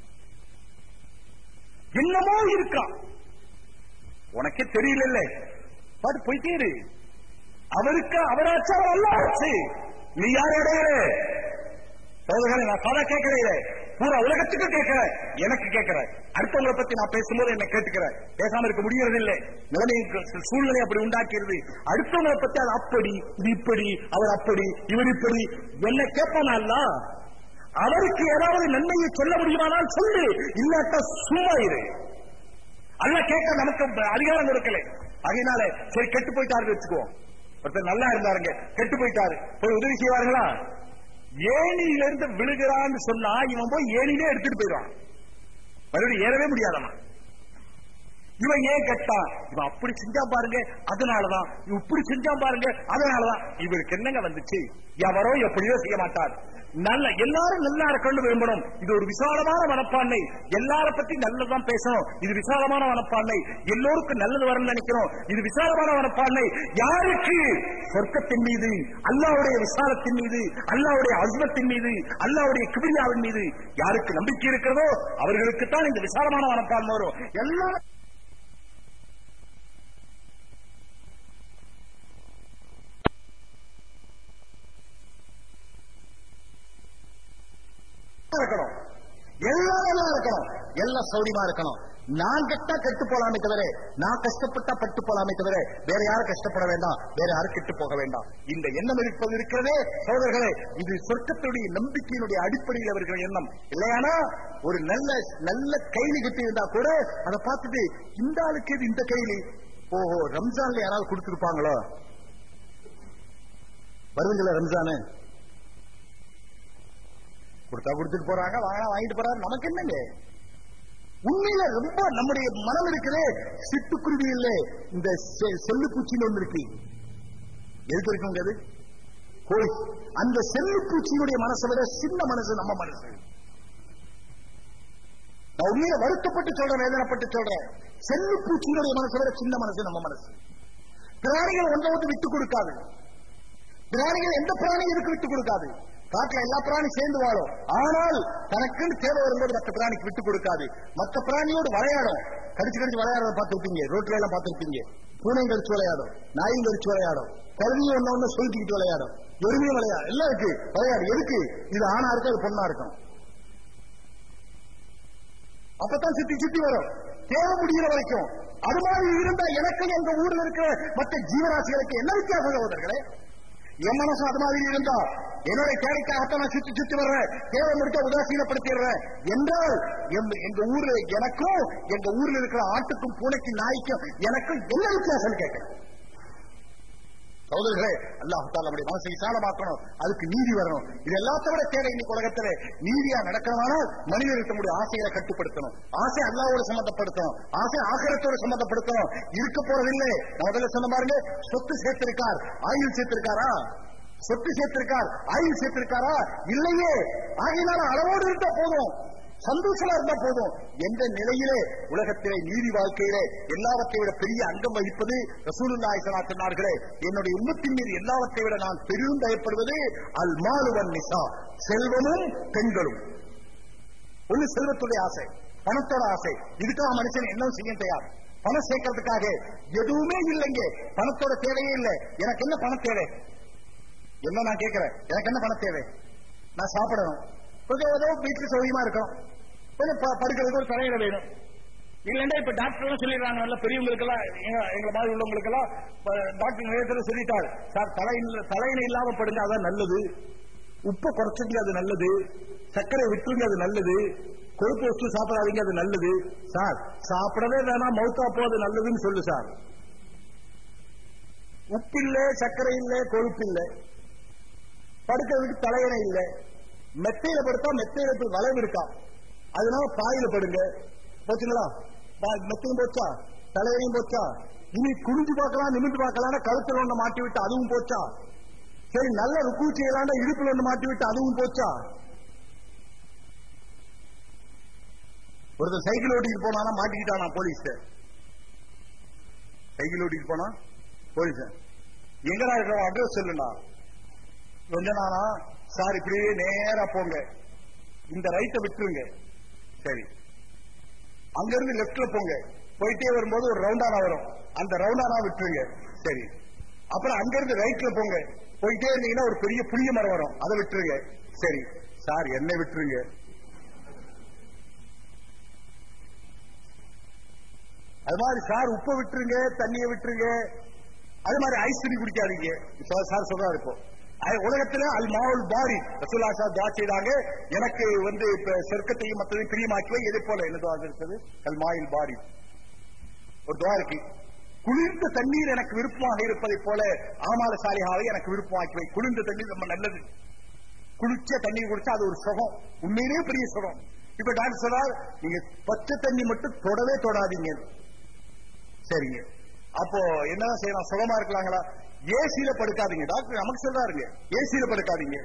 என்னமோ இருக்கா உனக்கே தெரியல பாட்டு போயிட்டே இரு அவருக்கு அவராச்சு அவர் அல்ல ஆச்சு நீ யார் இடையில சோதரர்களே நான் சாதா கேட்கிறேன் பூரா உலகத்துக்கு கேட்கிற எனக்கு கேட்கிற அடுத்தவங்களை பத்தி நான் பேசும்போது என்ன கேட்டுக்கிறேன் பேசாம இருக்க முடியறது இல்லை நிலைமை சூழ்நிலை அப்படி உண்டாக்கிறது அடுத்தவங்களை பத்தி அது அப்படி இது இப்படி அவர் அப்படி இவர் இப்படி என்ன கேட்பானா அவருக்கு ஏதாவது நன்மையை சொல்ல முடியுமானால் சொல்லு இல்லாட்டா சும்மா இரு அல்ல கேட்க நமக்கு அதிகாரம் கொடுக்கல அதனால சரி கெட்டு போயிட்டாரு வச்சுக்குவோம் ஒருத்தர் நல்லா இருந்தாருங்க கெட்டு போயிட்டாரு போய் உதவி செய்வாருங்களா ஏணியில இருந்து விழுகிறான்னு சொன்னா இவன் போய் ஏணிலே எடுத்துட்டு போயிடுவான் மறுபடியும் ஏறவே முடியாதமா இவன் ஏன் கெட்டான் இவன் அப்படி செஞ்சா பாருங்க அதனாலதான் இவன் இப்படி செஞ்சா பாருங்க அதனாலதான் இவருக்கு என்னங்க வந்துச்சு எவரோ எப்படியோ செய்ய மாட்டார் நல்ல எல்லாரும் நல்லா இருக்கணும்னு விரும்பணும் இது ஒரு விசாலமான மனப்பான்மை எல்லார பத்தி நல்லதான் பேசணும் இது விசாலமான மனப்பான்மை எல்லோருக்கும் நல்லது வரணும்னு நினைக்கிறோம் இது விசாலமான மனப்பான்மை யாருக்கு சொர்க்கத்தின் மீது அல்லாவுடைய விசாலத்தின் மீது அல்லாவுடைய அஸ்மத்தின் மீது அல்லாவுடைய கிபிரியாவின் மீது யாருக்கு நம்பிக்கை இருக்கிறதோ அவர்களுக்கு தான் இந்த விசாலமான மனப்பான்மை வரும் எல்லா இருக்கணும் எல்லாம் நல்லா இருக்கணும் எல்லாம் சௌரியமா இருக்கணும் நான் கெட்டா கெட்டு போலாமே தவிர நான் கஷ்டப்பட்டா பட்டு போலாமே தவிர வேற யாரும் கஷ்டப்பட வேண்டாம் வேற யாரும் கெட்டு போக வேண்டாம் இந்த எண்ணம் இருப்பது இருக்கிறதே சோதர்களே இது சொர்க்கத்துடைய நம்பிக்கையினுடைய அடிப்படையில் அவர்கள் எண்ணம் இல்லையானா ஒரு நல்ல நல்ல கைலி கட்டி இருந்தா கூட அதை பார்த்துட்டு இந்த ஆளுக்கு இது இந்த கைலி ஓஹோ ரம்ஜான்ல யாராவது கொடுத்திருப்பாங்களோ வருதுங்களா ரம்ஜானு கொடுத்தா கொடுத்துட்டு போறாங்க வாங்கினா வாங்கிட்டு போறாங்க நமக்கு என்னங்க உண்மையில ரொம்ப நம்முடைய மனம் இருக்குது சிட்டுக்குருவி இல்ல இந்த செ- செல்லுப்பூச்சின்னு ஒண்ணு இருக்கு எதுக்கு இருக்குங்க அது கோழி அந்த செல்லுப்பூச்சியினுடைய மனசை விட சின்ன மனசு நம்ம மனசு நான் உண்மையில வருத்தப்பட்டு சொல்றேன் வேதனைப்பட்டு சொல்றேன் செல்லுப்பூச்சியினுடைய மனசை விட சின்ன மனசு நம்ம மனசு பிராணிகள் ஒன்றை ஒன்று விட்டுக் கொடுக்காது பிராணிகள் எந்த பிராணியும் இதுக்கு விட்டுக் கொடுக்காது காட்டுல எல்லா பிராணி சேர்ந்து வாழும் ஆனால் தனக்குன்னு தேவை வரும்போது மற்ற பிராணிக்கு விட்டுக் கொடுக்காது மற்ற பிராணியோடு விளையாடும் கடிச்சு கடிச்சு விளையாடுறத பார்த்திருப்பீங்க ரோட்ல எல்லாம் பார்த்திருப்பீங்க பூனையும் கடிச்சு விளையாடும் நாயும் கடிச்சு விளையாடும் கருவியும் ஒண்ணு ஒண்ணு சொல்லிக்கிட்டு விளையாடும் எருமையும் விளையாடும் எல்லாம் இருக்கு விளையாடு எதுக்கு இது ஆணா இருக்கும் அது பொண்ணா இருக்கும் அப்பதான் சுத்தி சுத்தி வரும் தேவை முடிகிற வரைக்கும் அது மாதிரி இருந்தா எனக்கு எங்க ஊர்ல இருக்கிற மற்ற ஜீவராசிகளுக்கு என்ன வித்தியாசம் சகோதரர்களே என் மனசு அது மாதிரி இருந்தா என்னுடைய தேவைக்காகத்தான் நான் சுத்தி சுத்தி வர்றேன் தேவை இருக்க உதாசீனப்படுத்திடுறேன் என்றால் எம்- எங்க ஊர்ல எனக்கும் எங்க ஊர்ல இருக்கிற ஆட்டுக்கும் பூனைக்கும் நாய்க்கும் எனக்கும் என்ன வித்தியாசம் கேட்கிறேன் சகோதரர்களே அல்லாஹால நம்முடைய மனசை விசாலமாக்கணும் அதுக்கு நீதி வரணும் இது எல்லாத்த விட தேவை இன்னைக்கு உலகத்துல நீதியா நடக்கணுமானால் மனிதர்கள் தம்முடைய ஆசைகளை கட்டுப்படுத்தணும் ஆசை அல்லாவோட சம்பந்தப்படுத்தணும் ஆசை ஆகரத்தோட சம்பந்தப்படுத்தணும் இருக்க போறதில்லை நான் முதல்ல சொன்ன பாருங்க சொத்து சேர்த்திருக்கார் ஆயுள் சேர்த்திருக்காரா சொத்து சேர்த்திருக்கார் ஆயுள் சேர்த்திருக்காரா இல்லையே ஆகையினால அளவோடு இருந்தா போதும் சந்தோஷமா இருந்தா போதும் எந்த நிலையிலே உலகத்திலே நீதி வாழ்க்கையிலே எல்லாவற்றை விட பெரிய அங்கம் வகிப்பது ரசூலுல்லாஹி ஸல்லல்லாஹு சொன்னார்களே என்னுடைய உம்மத்தின் மீது எல்லாவற்றை விட நான் பெரிதும் பயப்படுவது அல் மாலுவன் நிசா செல்வமும் பெண்களும் ஒண்ணு செல்வத்துடைய ஆசை பணத்தோட ஆசை இதுக்காக மனுஷன் என்ன செய்ய தயார் பணம் சேர்க்கறதுக்காக எதுவுமே இல்லைங்க பணத்தோட தேவையே இல்லை எனக்கு என்ன பணம் தேவை என்ன நான் கேட்கிறேன் எனக்கு என்ன பணம் தேவை நான் சாப்பிடணும் கொஞ்சம் ஏதோ வீட்டுல சௌகரியமா இருக்கும் கொஞ்சம் ப- படுக்கிறதுக்கு ஒரு தலையில வேணும் இல்லைன்னா இப்ப டாக்டர் எல்லாம் சொல்லிடுறாங்க நல்ல பெரியவங்களுக்கு எல்லாம் எங்களை மாதிரி உள்ளவங்களுக்கு எல்லாம் டாக்டர் நிறைய பேர் சொல்லிட்டாரு சார் தலையில தலையில இல்லாம படுங்க அதான் நல்லது உப்பை குறைச்சிங்க அது நல்லது சர்க்கரை விட்டுருங்க அது நல்லது கொழுப்பு வச்சு சாப்பிடாதீங்க அது நல்லது சார் சாப்பிடவே வேணாம் மவுத்தா போது நல்லதுன்னு சொல்லு சார் உப்பில்ல சர்க்கரை இல்ல கொழுப்பு இல்ல படுக்கிறதுக்கு தலையணை இல்ல மெத்தையில படுத்தா மெத்தையில போய் வளைவு இருக்கா அதனால பாயில படுங்க போச்சுங்களா பா- மெத்தையும் போச்சா தலையணையும் போச்சா இனி குனிஞ்சு பார்க்கலாம் நிமிந்து பார்க்கலாம் கழுத்துல ஒண்ணு மாட்டி விட்டு அதுவும் போச்சா சரி நல்ல ருக்கு செய்யலாம்டா இடுப்புல ஒண்ணு மாட்டி விட்டு அதுவும் போச்சா ஒருத்தர் சைக்கிள் ஓட்டிட்டு போனானா மாட்டிக்கிட்டானா போலீஸ் சைக்கிள் ஓட்டிட்டு போனா போலீஸ் எங்கடா இருக்கிற அட்ரஸ் சொல்லுண்டா கொஞ்ச நாளா சார் இப்படியே நேரா போங்க இந்த ரைட்டை விட்டுருங்க சரி அங்க இருந்து லெப்ட்ல போங்க போயிட்டே வரும்போது ஒரு ரவுண்டானா வரும் அந்த ரவுண்டானா விட்டுருங்க சரி அப்புறம் அங்க இருந்து ரைட்ல போங்க போயிட்டே இருந்தீங்கன்னா ஒரு பெரிய புளிய மரம் வரும் அதை விட்டுருங்க சரி சார் என்னை விட்டுருங்க அது மாதிரி சார் உப்பை விட்டுருங்க தண்ணியை விட்டுருங்க அது மாதிரி ஐஸ் தண்ணி குடிக்காதீங்க இப்ப சார் சொல்றாரு இப்போ அ- உலகத்துல அல் மாவுல் பாரி ரசூல்லா சார் துவா செய்தாங்க எனக்கு வந்து இப்ப சொர்க்கத்தையும் மற்றதையும் பிரியமாக்கி எது போல என்ன துவா இருக்குது அல் மாயில் பாரி ஒரு துவா இருக்கு குளிர்ந்த தண்ணீர் எனக்கு விருப்பமாக இருப்பதை போல ஆமால சாலிகாவை எனக்கு விருப்பமாக்கி வை குளிர்ந்த தண்ணீர் ரொம்ப நல்லது குளிர்ச்ச தண்ணீர் குடிச்சா அது ஒரு சுகம் உண்மையிலேயே பெரிய சுகம் இப்ப டாக்டர் சொல்றார் நீங்க பச்சை தண்ணி மட்டும் தொடவே தொடாதீங்க சரிங்க அப்போ என்னதான் செய்யலாம் சுகமா இருக்கலாங்களா ஏசியில படுக்காதீங்க டாக்டர் நமக்கு சொல்றாருங்க ஏசியில படுக்காதீங்க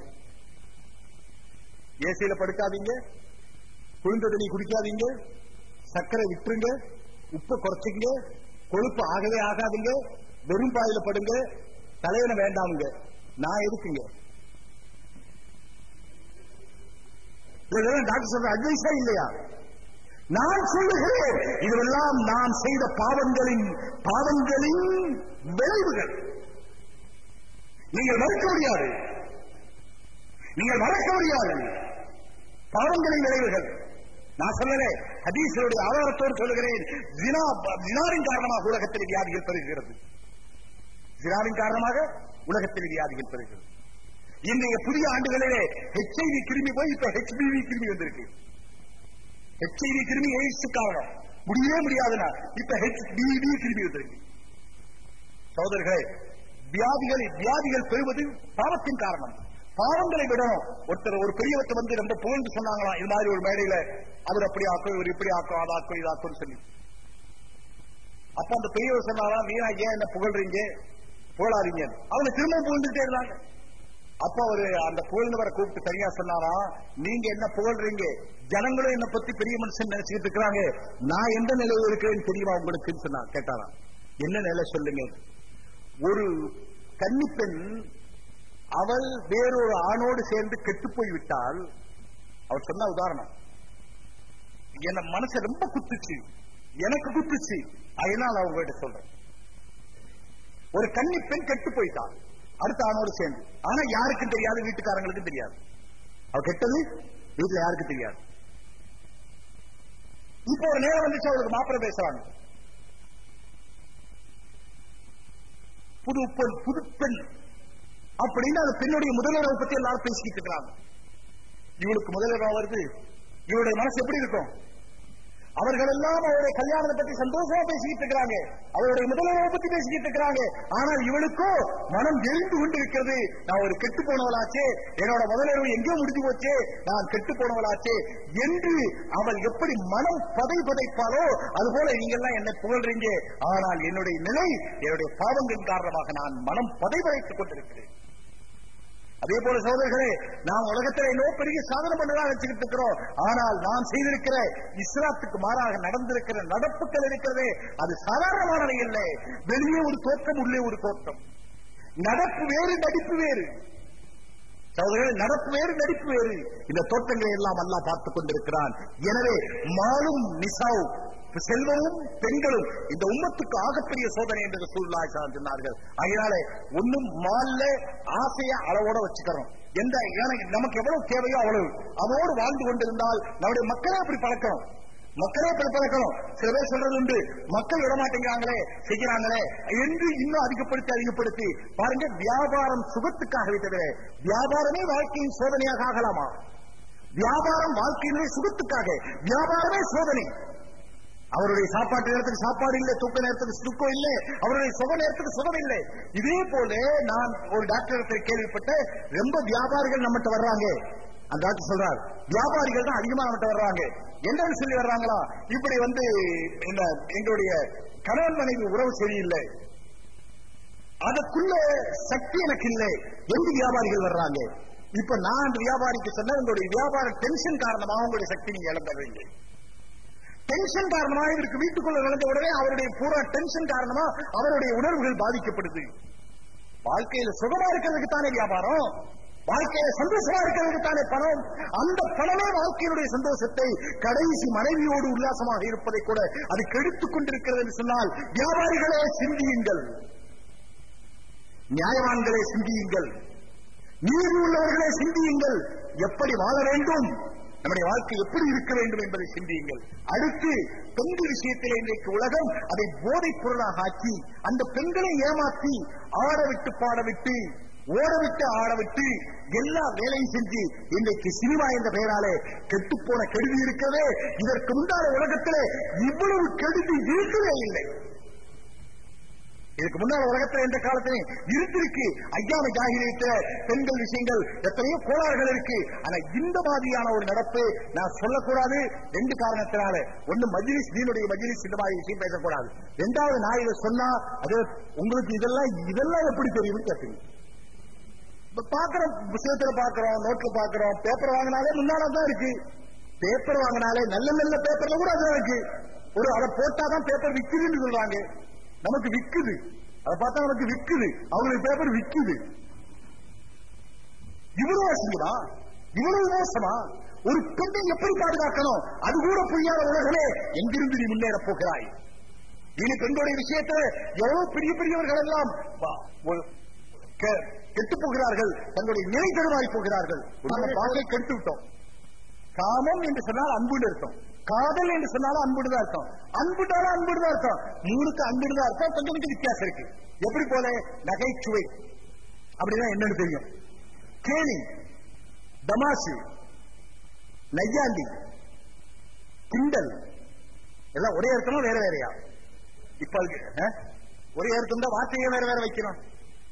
ஏசியில படுக்காதீங்க குளிர்ந்த தண்ணி குடிக்காதீங்க சர்க்கரை விட்டுருங்க உப்பை குறைச்சிங்க கொழுப்பு ஆகவே ஆகாதுங்க வெறும் பாயில படுங்க தலைவன வேண்டாமுங்க நான் எதுக்குங்க இதெல்லாம் டாக்டர் சொல்ற அட்வைஸா இல்லையா நான் சொல்லுகிறேன் இதுவெல்லாம் நாம் செய்த பாவங்களின் பாவங்களின் விளைவுகள் நீங்கள் மறுக்க முடியாது நீங்கள் மறக்க முடியாது பாவங்களின் விளைவுகள் நான் சொல்லலே ஹதீஸுடைய ஆதாரத்தோடு சொல்லுகிறேன் ஜினா ஜினாவின் காரணமாக உலகத்தில் வியாதிகள் பெருகிறது ஜினாவின் காரணமாக உலகத்தில் வியாதிகள் பெருகிறது இன்றைய புதிய ஆண்டுகளிலே ஹெச்ஐவி கிருமி போய் இப்ப ஹெச்பிவி கிருமி வந்திருக்கு ஹெச்ஐவி கிருமி எய்ட்ஸ் காரணம் முடியவே முடியாதுன்னா இப்ப ஹெச்பிவி கிருமி வந்திருக்கு சகோதரர்களே வியாதிகள் வியாதிகள் பெறுவது பாவத்தின் காரணம் பாவங்களை விடணும் ஒருத்தர் ஒரு பெரியவத்தை வந்து ரொம்ப புகழ்ந்து சொன்னாங்களாம் இது மாதிரி ஒரு மேடையில அவர் அப்படி ஆக்கும் இவர் இப்படி ஆக்கும் அது ஆக்கும் இது ஆக்கும் சொல்லி அப்ப அந்த பெரியவர் சொன்னாரா நீனா ஏன் என்ன புகழ்றீங்க புகழாதீங்க அவங்க திரும்ப புகழ்ந்துட்டே இருந்தாங்க அப்ப அவரு அந்த புகழ்ந்தவரை கூப்பிட்டு தனியா சொன்னாரா நீங்க என்ன புகழ்றீங்க ஜனங்களும் என்ன பத்தி பெரிய மனுஷன் நினைச்சுக்கிட்டு இருக்கிறாங்க நான் எந்த நிலையில் இருக்கிறேன்னு தெரியுமா உங்களுக்கு சொன்னா கேட்டாராம் என்ன நிலை சொல்லுங்க ஒரு கன்னிப்பெண் அவள் வேறொரு ஆணோடு சேர்ந்து கெட்டு போய் விட்டால் அவர் சொன்ன உதாரணம் என்ன மனசை ரொம்ப குத்துச்சு எனக்கு குத்துச்சு அதனால அவங்க கிட்ட சொல்றேன் ஒரு கன்னி பெண் கெட்டு போயிட்டா அடுத்த ஆணோடு சேர்ந்து ஆனா யாருக்கும் தெரியாது வீட்டுக்காரங்களுக்கும் தெரியாது அவ கெட்டது வீட்டுல யாருக்கும் தெரியாது இப்போ ஒரு நேரம் வந்துச்சு அவளுக்கு மாப்பிள்ளை பேசுறாங்க புது பெண் புது பெண் அப்படின்னு அந்த பெண்ணுடைய முதலுறவை பத்தி எல்லாரும் பேசிக்கிட்டு இருக்கிறாங்க இவளுக்கு முதலுறவு வருது இவருடைய மனசு எப்படி இருக்கும் அவர்கள் எல்லாம் அவருடைய கல்யாணத்தை பத்தி சந்தோஷமா பேசிக்கிட்டு இருக்கிறாங்க அவருடைய முதலுறவை பத்தி பேசிக்கிட்டு இருக்கிறாங்க ஆனால் இவளுக்கோ மனம் எரிந்து கொண்டிருக்கிறது நான் ஒரு கெட்டு போனவளாச்சே என்னோட முதலுறவு எங்கேயோ முடிஞ்சு போச்சே நான் கெட்டு போனவளாச்சே என்று அவள் எப்படி மனம் பதை பதைப்பாலோ அதுபோல நீங்க எல்லாம் என்னை புகழ்றீங்க ஆனால் என்னுடைய நிலை என்னுடைய பாவங்களின் காரணமாக நான் மனம் பதை பதைத்துக் கொண்டிருக்கிறேன் அதே போல சோதர்களே நாம் உலகத்தில் ஏதோ பெரிய சாதனை பண்ணதான் வச்சுக்கிட்டு இருக்கிறோம் ஆனால் நாம் செய்திருக்கிற இஸ்லாத்துக்கு மாறாக நடந்திருக்கிற நடப்புகள் இருக்கிறது அது சாதாரணமானவை இல்லை வெளியே ஒரு தோற்றம் உள்ளே ஒரு தோற்றம் நடப்பு வேறு நடிப்பு வேறு சகோதரர்களே நடப்பு வேறு நடிப்பு வேறு இந்த தோற்றங்களை எல்லாம் அல்லாஹ் பார்த்துக் கொண்டிருக்கிறான் எனவே மாலும் நிசாவும் செல்வமும் பெண்களும் இந்த உம்மத்துக்கு ஆகப்பெரிய சோதனை என்று சூழ்நாய் சொன்னார்கள் அதனால ஒண்ணும் மால்ல ஆசைய அளவோட வச்சுக்கிறோம் எந்த எனக்கு நமக்கு எவ்வளவு தேவையோ அவ்வளவு அதோடு வாழ்ந்து கொண்டிருந்தால் நம்முடைய மக்களே அப்படி பழக்கணும் மக்களே அப்படி பழக்கணும் சில பேர் சொல்றது உண்டு மக்கள் விடமாட்டேங்கிறாங்களே செய்கிறாங்களே என்று இன்னும் அதிகப்படுத்தி அதிகப்படுத்தி பாருங்க வியாபாரம் சுகத்துக்காகவே தவிர வியாபாரமே வாழ்க்கையின் சோதனையாக ஆகலாமா வியாபாரம் வாழ்க்கையினுடைய சுகத்துக்காக வியாபாரமே சோதனை அவருடைய சாப்பாட்டு நேரத்துக்கு சாப்பாடு இல்லை தூக்க நேரத்துக்கு தூக்கம் இல்லை அவருடைய சுக நேரத்துக்கு சுகம் இல்லை இதே போல நான் ஒரு டாக்டர் கேள்விப்பட்ட ரொம்ப வியாபாரிகள் நம்மகிட்ட வர்றாங்க அந்த டாக்டர் சொல்றார் வியாபாரிகள் தான் அதிகமா நம்மகிட்ட வர்றாங்க என்னன்னு சொல்லி வர்றாங்களா இப்படி வந்து என்ன எங்களுடைய கணவன் மனைவி உறவு சரியில்லை அதுக்குள்ள சக்தி எனக்கு இல்லை எந்த வியாபாரிகள் வர்றாங்க இப்ப நான் அந்த வியாபாரிக்கு சொன்ன உங்களுடைய வியாபார டென்ஷன் காரணமாக உங்களுடைய சக்தி நீங்க இழந்துடுறீங்க டென்ஷன் காரணமாக இதற்கு வீட்டுக்குள்ள நடந்த உடனே அவருடைய பூரா டென்ஷன் காரணமா அவருடைய உணர்வுகள் பாதிக்கப்படுது வாழ்க்கையில சுகமா இருக்கிறதுக்கு தானே வியாபாரம் வாழ்க்கையில சந்தோஷமா இருக்கிறதுக்கு தானே பணம் அந்த பணமே வாழ்க்கையினுடைய சந்தோஷத்தை கடைசி மனைவியோடு உல்லாசமாக இருப்பதை கூட அது கெடுத்துக் கொண்டிருக்கிறது என்று சொன்னால் வியாபாரிகளே சிந்தியுங்கள் நியாயவான்களே சிந்தியுங்கள் நீதி உள்ளவர்களே சிந்தியுங்கள் எப்படி வாழ வேண்டும் நம்முடைய வாழ்க்கை எப்படி இருக்க வேண்டும் என்பதை சிந்தியுங்கள் அடுத்து பெண்கள் விஷயத்தில் இன்றைக்கு உலகம் அதை போதைப் பொருளாக ஆக்கி அந்த பெண்களை ஏமாற்றி ஆட விட்டு பாட விட்டு ஓட விட்டு ஆட விட்டு எல்லா வேலையும் செஞ்சு இன்றைக்கு சினிமா என்ற பெயராலே கெட்டுப்போன கெடுதி இருக்கிறதே இதற்கு முன்னால உலகத்திலே இவ்வளவு கெடுதி இருக்கவே இல்லை இதுக்கு முன்னால உலகத்தில் எந்த காலத்திலும் இருந்திருக்கு ஐயாவை ஜாகிரியத்த பெண்கள் விஷயங்கள் எத்தனையோ கோளாறுகள் இருக்கு ஆனா இந்த மாதிரியான ஒரு நடப்பு நான் சொல்லக்கூடாது ரெண்டு காரணத்தினால ஒண்ணு மஜ்லிஸ் நீனுடைய மஜ்லிஸ் இந்த மாதிரி விஷயம் பேசக்கூடாது ரெண்டாவது நான் இதை சொன்னா அது உங்களுக்கு இதெல்லாம் இதெல்லாம் எப்படி தெரியும்னு கேட்பீங்க இப்ப பாக்குறோம் புத்தகத்துல பாக்குறோம் நோட்ல பாக்குறோம் பேப்பர் வாங்கினாலே முன்னால தான் இருக்கு பேப்பர் வாங்கினாலே நல்ல நல்ல பேப்பர்ல கூட அதான் இருக்கு ஒரு அதை போட்டாதான் பேப்பர் விக்குதுன்னு சொல்றாங்க நமக்கு விக்குது அதை பார்த்தா நமக்கு விக்குது அவங்களுக்கு பேப்பர் விக்குது இவ்வளவு அசிங்கமா இவ்வளவு மோசமா ஒரு பெண்ணை எப்படி பாதுகாக்கணும் அது கூட புரியாத உலகமே எங்கிருந்து நீ முன்னேற போகிறாய் இனி பெண்களுடைய விஷயத்தை எவ்வளவு பெரிய பெரியவர்கள் எல்லாம் வா- ஒரு- கெ- கெட்டு போகிறார்கள் தங்களுடைய நிலை தருவாரி போகிறார்கள் நம்ம வாழ்க்கை கெட்டு விட்டோம் காமம் என்று சொன்னால் அன்புன்னு அர்த்தம் காதல் என்று சொன்னாலும் அன்புடு தான் அர்த்தம் அன்புட்டாலும் அன்புடு தான் அர்த்தம் மூணுக்கு அன்புடு தான் அர்த்தம் கொஞ்சம் கொஞ்சம் வித்தியாசம் இருக்கு எப்படி போல நகைச்சுவை அப்படின்னா என்னன்னு தெரியும் கேலி தமாசு நையாண்டி கிண்டல் எல்லாம் ஒரே அர்த்தமா வேற வேறையா இப்ப அதுக்கு, ஆ? ஒரே அர்த்தம் தான் வார்த்தையை வேற வேற வைக்கணும்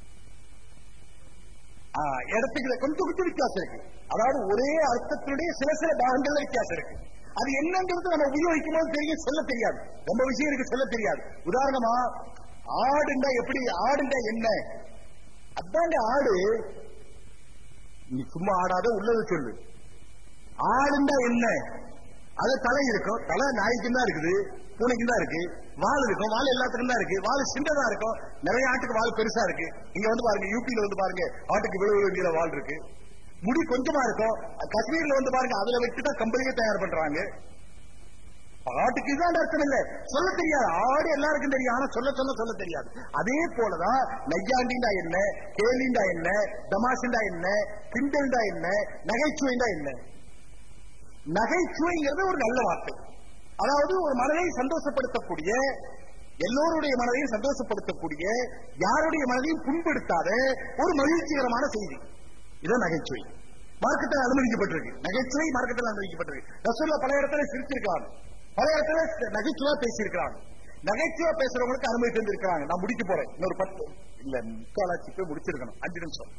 ஆ, இடத்துக்கு கொஞ்சம் கொஞ்சம் வித்தியாசம் இருக்கு அதாவது ஒரே அர்த்தத்தினுடைய சில சில பாகங்கள்ல வித்தியாசம் இருக்கு அது என்னங்கிறது நம்ம உபயோகிக்கும் போது தெரியும் சொல்ல தெரியாது ரொம்ப விஷயம் இருக்கு சொல்ல தெரியாது உதாரணமா ஆடுண்டா எப்படி ஆடுண்டா என்ன அதாங்க ஆடு நீ சும்மா ஆடாத உள்ளது சொல்லு ஆடுண்டா என்ன அது தலை இருக்கும் தலை நாய்க்கு தான் இருக்குது பூனைக்கு தான் இருக்கு வால் இருக்கும் வால் எல்லாத்துக்கும் தான் இருக்கு வால் சின்னதா இருக்கும் நிறைய ஆட்டுக்கு வால் பெருசா இருக்கு இங்க வந்து பாருங்க யூபியில வந்து பாருங்க ஆட்டுக்கு விழுவு வேண்டிய வால் இருக்கு முடி கொஞ்சமா இருக்கும் காஷ்மீர்ல வந்து பாருங்க அதுல வச்சு தான் கம்பெனியே தயார் பண்றாங்க ஆட்டுக்கு இதுதான் அர்த்தம் இல்ல சொல்ல தெரியாது ஆடு எல்லாருக்கும் தெரியும் ஆனா சொல்ல சொல்ல சொல்ல தெரியாது அதே போலதான் நையாண்டிண்டா என்ன கேலிண்டா என்ன தமாஷண்டா என்ன கிண்டல்டா என்ன நகைச்சுவைண்டா என்ன நகைச்சுவைங்கிறது ஒரு நல்ல வார்த்தை அதாவது ஒரு மனதை சந்தோஷப்படுத்தக்கூடிய எல்லோருடைய மனதையும் சந்தோஷப்படுத்தக்கூடிய யாருடைய மனதையும் புண்படுத்தாத ஒரு மகிழ்ச்சிகரமான செய்தி இதான் நகைச்சுவை மார்க்கெட்டில் அனுமதிக்கப்பட்டிருக்கு நகைச்சுவை மார்க்கெட்டில் அனுமதிக்கப்பட்டிருக்கு ரசூல்லா பல இடத்துல சிரிச்சிருக்காங்க பல இடத்துல நகைச்சுவா பேசியிருக்கிறாங்க நகைச்சுவா பேசுறவங்களுக்கு அனுமதி தந்திருக்கிறாங்க நான் முடிக்க போறேன் இன்னொரு பத்து இல்ல முக்காலாட்சி போய் முடிச்சிருக்கணும் அஞ்சு நிமிஷம்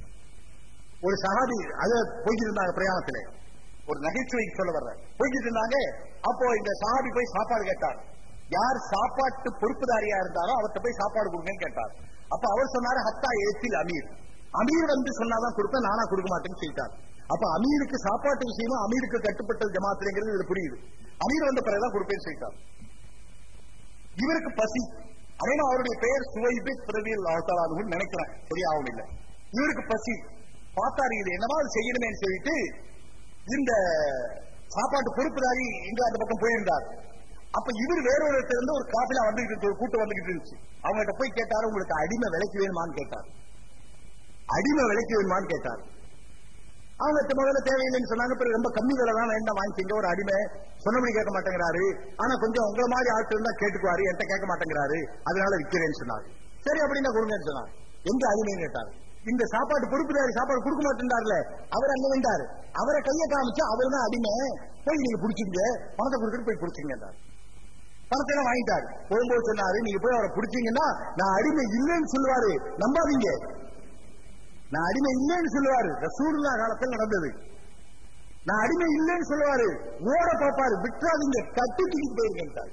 ஒரு சகாபி அத போய்கிட்டு இருந்தாங்க பிரயாணத்துல ஒரு நகைச்சுவைக்கு சொல்ல வர்ற போய்கிட்டு இருந்தாங்க அப்போ இந்த சகாபி போய் சாப்பாடு கேட்டார் யார் சாப்பாட்டு பொறுப்புதாரியா இருந்தாரோ அவர்கிட்ட போய் சாப்பாடு கொடுங்கன்னு கேட்டார் அப்ப அவர் சொன்னாரு ஹத்தா ஏத்தில் அமீர் அமீர் வந்து சொன்னாதான் கொடுப்பேன் நானா கொடுக்க மாட்டேன்னு சொல்லிட்டார் அப்ப அமீருக்கு சாப்பாட்டு விஷயமா அமீருக்கு கட்டுப்பட்டது ஜமாத்துலங்கிறது இதுல புரியுது அமீர் வந்த பிறகுதான் கொடுப்பேன்னு சொல்லிட்டார் இவருக்கு பசி அதே அவருடைய பெயர் சுவைபு பிரவியல் அவத்தாளாதுன்னு நினைக்கிறேன் சரியாகவும் இல்லை இவருக்கு பசி பார்த்தாரு இது என்னவா அது செய்யணுமேன்னு சொல்லிட்டு இந்த சாப்பாட்டு பொறுப்புதாரி இன்று அந்த பக்கம் போயிருந்தார் அப்ப இவர் வேறொரு இடத்துல இருந்து ஒரு காபிலா வந்துகிட்டு இருந்துச்சு, ஒரு கூட்டம் வந்துகிட்டு இருந்துச்சு அவங்ககிட்ட போய் கேட்டாரு உங்களுக்கு அடிமை விலைக்கு வேணுமான்னு கேட்டார் அடிமை விலைக்கு வேணுமான்னு கேட்டார் அவங்க த- முதல்ல தேவையில்லைன்னு சொன்னாங்க பிறகு ரொம்ப கம்மி விலை தான் வேண்டாம் வாங்கிக்கிங்க ஒரு அடிமை சொன்னபடி கேட்க மாட்டேங்கிறாரு ஆனா கொஞ்சம் உங்களை மாதிரி ஆட்கள் இருந்தா கேட்டுக்குவாரு என்கிட்ட கேட்க மாட்டேங்கிறாரு அதனால விற்கிறேன்னு சொன்னார் சரி அப்படின்னா கொடுங்கன்னு சொன்னார் எங்க அடிமைன்னு கேட்டார் இந்த சாப்பாடு பொறுப்புதாரி சாப்பாடு கொடுக்க மாட்டேன்டார்ல அவர் அங்க வேண்டாரு அவரை கையை காமிச்சு அவர் தான் அடிமை போய் நீங்க பிடிச்சிங்க பணத்தை கொடுத்துட்டு போய் பிடிச்சிங்கன்றார் பணத்தை எல்லாம் வாங்கிட்டாரு போகும்போது சொன்னாரு நீங்க போய் அவரை பிடிச்சீங்கன்னா நான் அடிமை இல்லைன்னு சொல்லுவாரு நம்பாதீங்க நான் அடிமை இல்லைன்னு சொல்லுவாரு ரசூலுல்லா காலத்தில் நடந்தது நான் அடிமை இல்லைன்னு சொல்லுவாரு ஓட பார்ப்பாரு விட்டுறாதீங்க கட்டி தூக்கிட்டு போயிருக்கேன்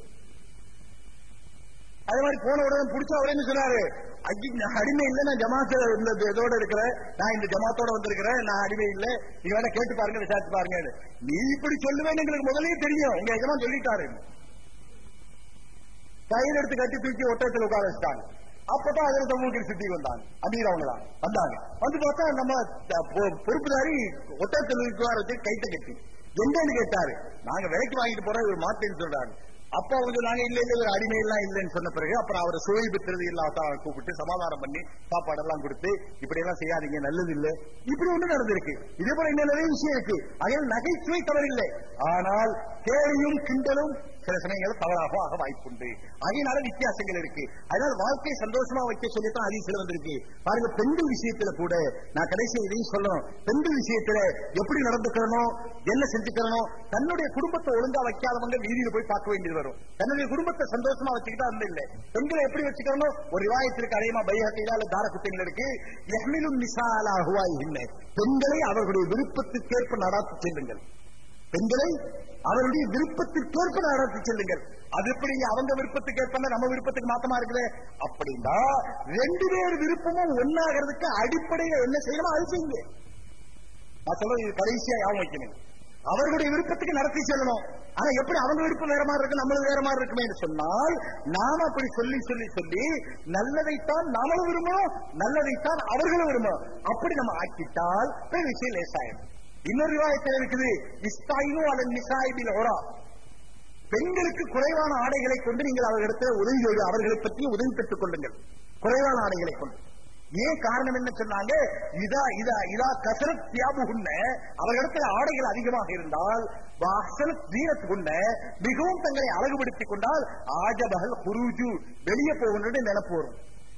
அதே மாதிரி போன உடனே பிடிச்ச உடனே என்ன சொன்னாரு ஐயோ நான் அடிமை இல்லை நான் ஜமாத்த இந்த இதோட இருக்கிறேன் நான் இந்த ஜமாத்தோட வந்திருக்கிறேன் நான் அடிமை இல்லை நீ வேணா கேட்டு பாருங்க விசாரிச்சு பாருங்க நீ இப்படி சொல்லுவேன்னு எங்களுக்கு முதல்லயே தெரியும் உங்க எஜமான் சொல்லிட்டாரு கயிறு எடுத்து கட்டி தூக்கி ஒட்டத்தில் உட்கார வச்சுட்டாங்க அப்பதான் அதில் தமிழுக்கு சித்திக்கு வந்தாங்க அமீர் அவங்களா வந்தாங்க வந்து பார்த்தா நம்ம த- பொ- பொறுப்புதாரி ஒட்டத்தில் உட்கார வச்சு கைத்த கட்டி எங்கன்னு கேட்டாரு நாங்க விலைக்கு வாங்கிட்டு போறோம் இவர் மாத்தேன்னு சொல்றாரு அப்ப அவங்க சொன்னாங்க இல்ல இல்ல ஒரு அடிமை எல்லாம் இல்லைன்னு சொன்ன பிறகு அப்புறம் அவரை சுவை பெற்றது இல்லாத கூப்பிட்டு சமாதானம் பண்ணி சாப்பாடெல்லாம் கொடுத்து இப்படி எல்லாம் செய்யாதீங்க நல்லது இல்ல இப்படி ஒண்ணு நடந்திருக்கு இதே போல இன்னும் நிறைய விஷயம் இருக்கு அதில் நகைச்சுவை தவறில்லை ஆனால் கேலியும் கிண்டலும் சில சமயங்கள் தவறாக ஆக வாய்ப்புண்டு அதனால வித்தியாசங்கள் இருக்கு அதனால வாழ்க்கை சந்தோஷமா வைக்க சொல்லித்தான் அதிசயம் வந்திருக்கு பாருங்க பெண்கள் விஷயத்துல கூட நான் கடைசி இதையும் சொல்லணும் பெண்கள் விஷயத்துல எப்படி நடந்துக்கணும் என்ன செஞ்சுக்கணும் தன்னுடைய குடும்பத்தை ஒழுங்கா வைக்காதவங்க வீதியில போய் பார்க்க வேண்டியது வரும் தன்னுடைய குடும்பத்தை சந்தோஷமா வச்சுக்கிட்டா அந்த இல்ல பெண்களை எப்படி வச்சுக்கணும் ஒரு ரிவாயத்திற்கு அதிகமா பைஹத்தையில அல்ல தார குத்தங்கள் இருக்கு எஹ்மிலும் நிசாலா ஹுவாய் இல்லை பெண்களை அவர்களுடைய விருப்பத்திற்கேற்ப நடாத்தி செல்லுங்கள் பெண்களை அவருடைய விருப்பத்திற்கேற்ப நடத்தி செல்லுங்கள் அது எப்படி அவங்க விருப்பத்துக்கு ஏற்ப நம்ம விருப்பத்துக்கு மாத்தமா இருக்குது அப்படின்னா ரெண்டு பேர் விருப்பமும் ஒன்னாகிறதுக்கு அடிப்படையில என்ன செய்யணுமோ அது செய்யுங்க நான் சொல்றது இது கடைசியா யாவும் வைக்கணும் அவர்களுடைய விருப்பத்துக்கு நடத்தி செல்லணும் ஆனா எப்படி அவங்க விருப்பம் வேற மாதிரி இருக்கு நம்மளும் வேற மாதிரி இருக்குமே சொன்னால் நாம அப்படி சொல்லி சொல்லி சொல்லி நல்லதைத்தான் நாமளும் விரும்பணும் நல்லதைத்தான் அவர்களும் விரும்பணும் அப்படி நம்ம ஆக்கிட்டால் பிறகு விஷயம் லேசாயிடும் இன்னொரு விவாதத்தில் இருக்குது இஸ்தாயினோ அல்லது நிசாயிபில் ஓரா பெண்களுக்கு குறைவான ஆடைகளை கொண்டு நீங்கள் அவர்களிடத்தில் உதவி செய்து அவர்களை பற்றி உதவி பெற்றுக் கொள்ளுங்கள் குறைவான ஆடைகளை கொண்டு ஏன் காரணம் என்ன சொன்னாங்க இதா இதா இதா கசரத் தியாபுகுன்ன அவர்களிடத்தில் ஆடைகள் அதிகமாக இருந்தால் வாசல் தீரத்துக்குண்ட மிகவும் தங்களை அழகுபடுத்திக் கொண்டால் ஆஜபகல் குருஜு வெளியே போகணும்னு நினைப்பு வரும்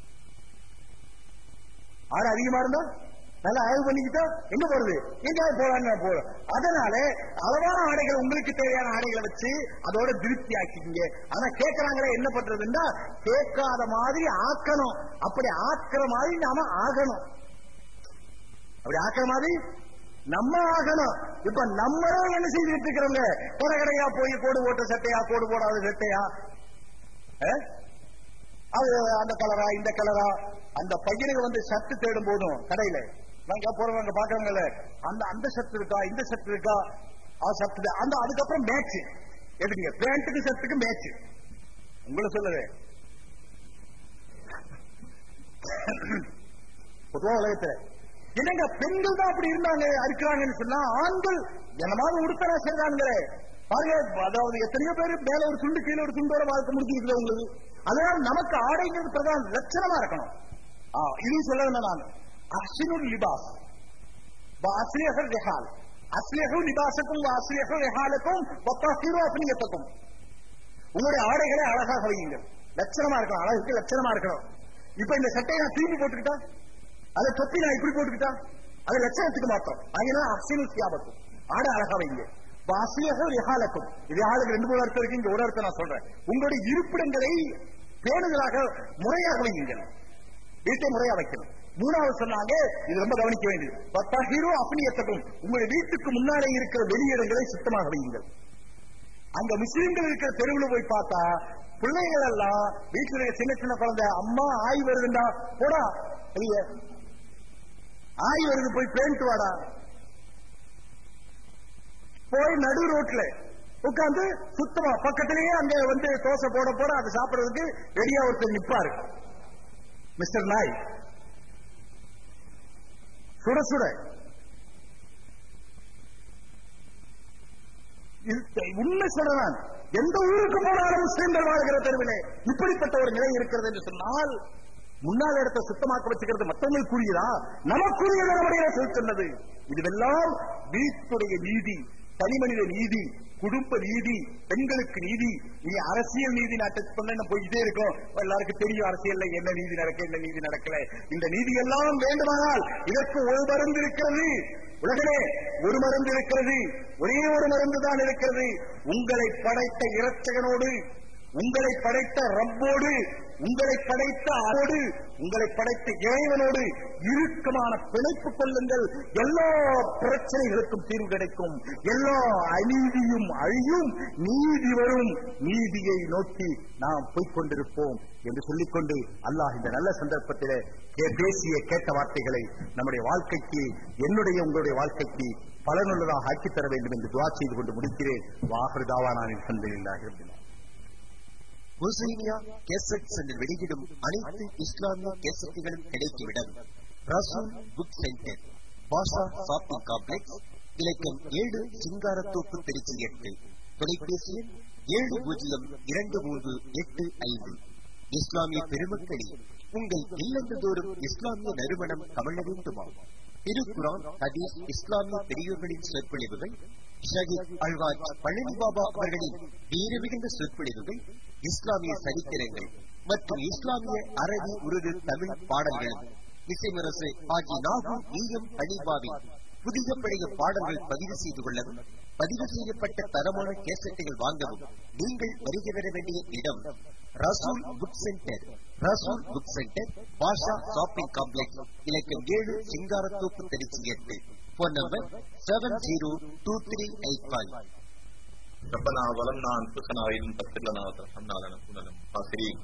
ஆடை அதிகமா இருந்தா நல்லா அழகு பண்ணிக்கிட்டா எங்க போறது எங்கேயாவது போறாங்க போறோம் அதனால அளவான ஆடைகள் உங்களுக்கு தேவையான ஆடைகளை வச்சு அதோட திருப்தி ஆக்கிக்கீங்க ஆனா கேட்கறாங்களே என்ன பண்றதுன்னா கேட்காத மாதிரி ஆக்கணும் அப்படி ஆக்குற மாதிரி நாம ஆகணும் அப்படி ஆக்குற மாதிரி நம்ம ஆகணும் இப்ப நம்மளும் என்ன செய்துட்டு இருக்கிறோங்க கடை கடையா போய் கோடு போட்ட சட்டையா கோடு போடாத சட்டையா அஹ்? அது அந்த கலரா இந்த கலரா அந்த பையனுக்கு வந்து சட்டு தேடும் போதும் கடையில நாங்க போறவங்க பாக்குறவங்கல்ல அந்த அந்த ஷர்ட் இருக்கா இந்த ஷர்ட் இருக்கா ஆ ஷர்ட் அந்த அதுக்கப்புறம் மேட்ச் எதுங்க பேண்ட்டுக்கு ஷர்ட்டுக்கு மேட்ச் உங்களை சொல்லுது பொதுவா உலகத்துல என்னங்க பெண்கள் தான் அப்படி இருந்தாங்க இருக்கிறாங்கன்னு சொன்னா ஆண்கள் என்னமாவது உடுத்தரா செய்றாங்களே பாருங்க அதாவது எத்தனையோ பேர் மேல ஒரு துண்டு கீழே ஒரு துண்டோட வாழ்க்கை முடிஞ்சிருக்குது உங்களுக்கு அதனால நமக்கு ஆடைங்கிறது பிரதான லட்சணமா இருக்கணும் ஆ, இதுவும் சொல்ல வேண்டாம் நான் அஹ்சினுல் லிபாஸ் வாஸ்லிஹர் ரிஹால் அஸ்லிஹு லிபாசக்கும் வாஸ்லிஹு ரிஹாலக்கும் வத்தஹிரு அஃனியத்தக்கும் உங்களுடைய ஆடைகளை அழகாக வையுங்கள் லட்சணமா இருக்கணும் அழகுக்கு லட்சணமா இருக்கணும் இப்ப இந்த சட்டையை நான் திரும்பி போட்டுக்கிட்டா அதை தொப்பி நான் இப்படி போட்டுக்கிட்டா அது லட்சணத்துக்கு மாத்தம் அதனால அசினு சியாபத்தும் ஆடை அழகா வைங்க வாசியக ரிஹாலக்கும் ரிஹாலுக்கு ரெண்டு மூணு அர்த்தம் இருக்கு இங்க ஒரு அர்த்தம் நான் சொல்றேன் உங்களுடைய இருப்பிடங்களை பேணுதலாக முறையாக வையுங்கள் வீட்டை முறையா வைக்கணும் மூணாவது சொன்னாங்க இது ரொம்ப கவனிக்க வேண்டியது பத்தாயிரோ அப்னியத்தக்கும் உங்களுடைய வீட்டுக்கு முன்னாலே இருக்கிற வெளியிடங்களை சுத்தமாக வையுங்கள் அங்க முஸ்லிம்கள் இருக்கிற தெருவுல போய் பார்த்தா பிள்ளைகள் எல்லாம் வீட்டுல இருக்க சின்ன சின்ன குழந்தை அம்மா ஆய் வருதுண்டா போடா வெளிய ஆய் வருது போய் பேண்ட் வாடா போய் நடு ரோட்ல உட்கார்ந்து சுத்தமா பக்கத்திலேயே அங்க வந்து தோசை போட போட அதை சாப்பிடுறதுக்கு ரெடியா ஒருத்தர் நிப்பாரு மிஸ்டர் நாய் சுட சுட இது உண்மை சொல்றேன் எந்த ஊருக்கு போனாலும் முஸ்லிம்கள் வாழ்கிற தெருவிலே இப்படிப்பட்ட ஒரு நிலை இருக்கிறது என்று சொன்னால் முன்னாள் இடத்தை சுத்தமாக்க வச்சுக்கிறது மற்றவங்களுக்குரியதா நமக்குரியது நம்முடைய சொல்கின்றது இதுவெல்லாம் வீட்டுடைய நீதி தனிமனித நீதி குடும்ப நீதி பெண்களுக்கு நீதி நீ அரசியல் நீதி நான் டச் பண்ண போயிட்டே இருக்கும் எல்லாருக்கும் தெரியும் அரசியல்ல என்ன நீதி நடக்க என்ன நீதி நடக்கல இந்த நீதி எல்லாம் வேண்டுமானால் இதற்கு ஒரு மருந்து இருக்கிறது உலகமே ஒரு மருந்து இருக்கிறது ஒரே ஒரு மருந்து தான் இருக்கிறது உங்களை படைத்த இரட்சகனோடு உங்களை படைத்த ரப்போடு உங்களை படைத்த அரோடு உங்களை படைத்த இறைவனோடு இறுக்கமான பிணைப்பு கொள்ளுங்கள் எல்லா பிரச்சனைகளுக்கும் தீர்வு கிடைக்கும் எல்லா அநீதியும் அழியும் நீதி வரும் நீதியை நோக்கி நாம் போய்க் கொண்டிருப்போம் என்று சொல்லிக்கொண்டு அல்லாஹ் இந்த நல்ல சந்தர்ப்பத்திலே கே- பேசிய கேட்ட வார்த்தைகளை நம்முடைய வாழ்க்கைக்கு என்னுடைய உங்களுடைய வாழ்க்கைக்கு பலனுள்ளதாக ஆக்கித் தர வேண்டும் என்று துவா செய்து கொண்டு முடிக்கிறேன் வாகரு தாவானான் அல்ஹம்துலில்லாஹி ஹுசைனியா கேசட்ஸ் என்று வெளியிடும் அனைத்து இஸ்லாமிய கேசட்டுகளும் கிடைக்கும் இடம் Rasool book centre Basha shopping complex இலக்கம் ஏழு சிங்காரத்தோப்பு திருச்சி எட்டு தொலைபேசி எண் ஏழு பூஜ்ஜியம் இரண்டு மூன்று எட்டு ஐந்து இஸ்லாமிய பெருமக்களே உங்கள் இல்லந்தோறும் இஸ்லாமிய நறுமணம் கமழ வேண்டுமா திருக்குரான் ஹதீஸ் இஸ்லாமிய பெரியோர்களின் சொற்பொழிவுகள் ஷஹீத் அல்வாஜ் பழனி பாபா அவர்களின் வீரமிகுந்த சொற்பொழிவுகள் இஸ்லாமிய சரித்திரங்கள் மற்றும் இஸ்லாமிய அரபி உருது தமிழ் பாடல்கள் இசைமரசு ஆஜி நாகூர் ஈயம் ஹனீபாவின் புதிய பழைய பாடல்கள் பதிவு செய்து கொள்ளவும் பதிவு செய்யப்பட்ட தரமான கேசட்டுகள் வாங்கவும் நீங்கள் வருகை தர வேண்டிய இடம் Rasool book centre Rasool book centre Basha shopping complex இலக்கம் ஏழு சிங்காரத்தோப்பு திருச்சி எட்டு phone number seven zero two three eight five ربنا ظلمنا انفسنا وان لم تغفر لنا وترحمنا لنكونن من الخاسرين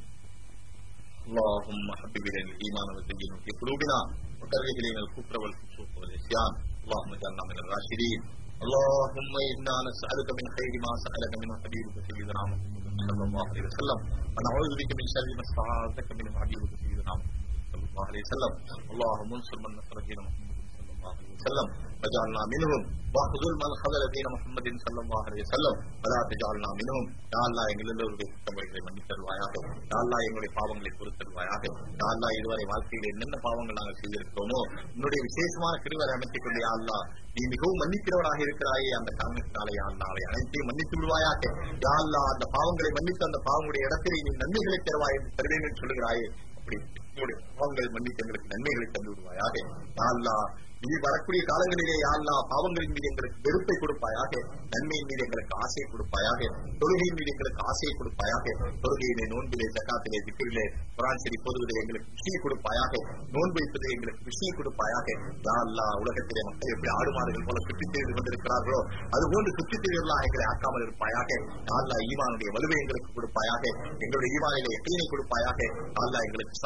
اللهم حبب الينا الايمان وزينه في قلوبنا وكره الينا الكفر والفسوق والعصيان اللهم اجعلنا من الراشدين اللهم انا نسالك من خير ما سالك منه حبيبك سيدنا محمد صلى الله عليه وسلم ونعوذ بك من شر ما استعاذك منه حبيبك سيدنا محمد صلى الله عليه وسلم اللهم انصر من نصر دين محمد صلى الله عليه وسلم وجعلنا منهم واخذل من خذل دين محمد صلى الله عليه وسلم ولا تجعلنا منهم يا الله எங்களிலிருந்து குற்றங்களை மன்னித்தருவாயாக யா அல்லாஹ் எங்களுடைய பாவங்களை பொறுத்தருவாயாக யா அல்லாஹ் இதுவரை வாழ்க்கையில் என்னென்ன பாவங்கள் நாங்கள் செய்திருக்கிறோமோ உன்னுடைய விசேஷமான கிருவரை அமைத்துக் கொண்டு யா அல்லாஹ் நீ மிகவும் மன்னிக்கிறவனாக இருக்கிறாயே அந்த காரணத்தினாலே யா அல்லாஹ் அவை அனைத்தையும் மன்னித்து விடுவாயாக யா அல்லாஹ் அந்த பாவங்களை மன்னித்து அந்த பாவங்களுடைய இடத்திலே நீ நன்மைகளை தருவாய் என்று தருவேன் என்று சொல்லுகிறாயே அப்படி உன்னுடைய பாவங்களை மன்னித்து எங்களுக்கு நன்மைகளை தந்து விடுவாயாக யா அல்லாஹ் நீ வரக்கூடிய காலங்களிலே யா அல்லாஹ் பாவங்களின் மீது எங்களுக்கு வெறுப்பை கொடுப்பாயாக நன்மையின் மீது எங்களுக்கு ஆசையை கொடுப்பாயாக தொழுகையின் மீது எங்களுக்கு ஆசையை கொடுப்பாயாக தொழுகையிலே நோன்பிலே ஜக்காத்திலே திக்கிரிலே குரான் சரி போதுவதிலே எங்களுக்கு விஷயம் கொடுப்பாயாக நோன்பு வைப்பதிலே எங்களுக்கு விஷயம் கொடுப்பாயாக யா அல்லாஹ் உலகத்திலே மக்கள் எப்படி ஆடு மாடுகள் போல சுற்றித் திரிந்து கொண்டிருக்கிறார்களோ அதுபோன்று சுற்றித் திரியர்களாக எங்களை ஆக்காமல் இருப்பாயாக யா அல்லாஹ் ஈமானுடைய வலுவை எங்களுக்கு கொடுப்பாயாக எங்களுடைய ஈமானிலே எக்கையினை கொடுப்பாயாக யா அல்லாஹ் எங்களுக்கு சபரை கொடுப்பாயாக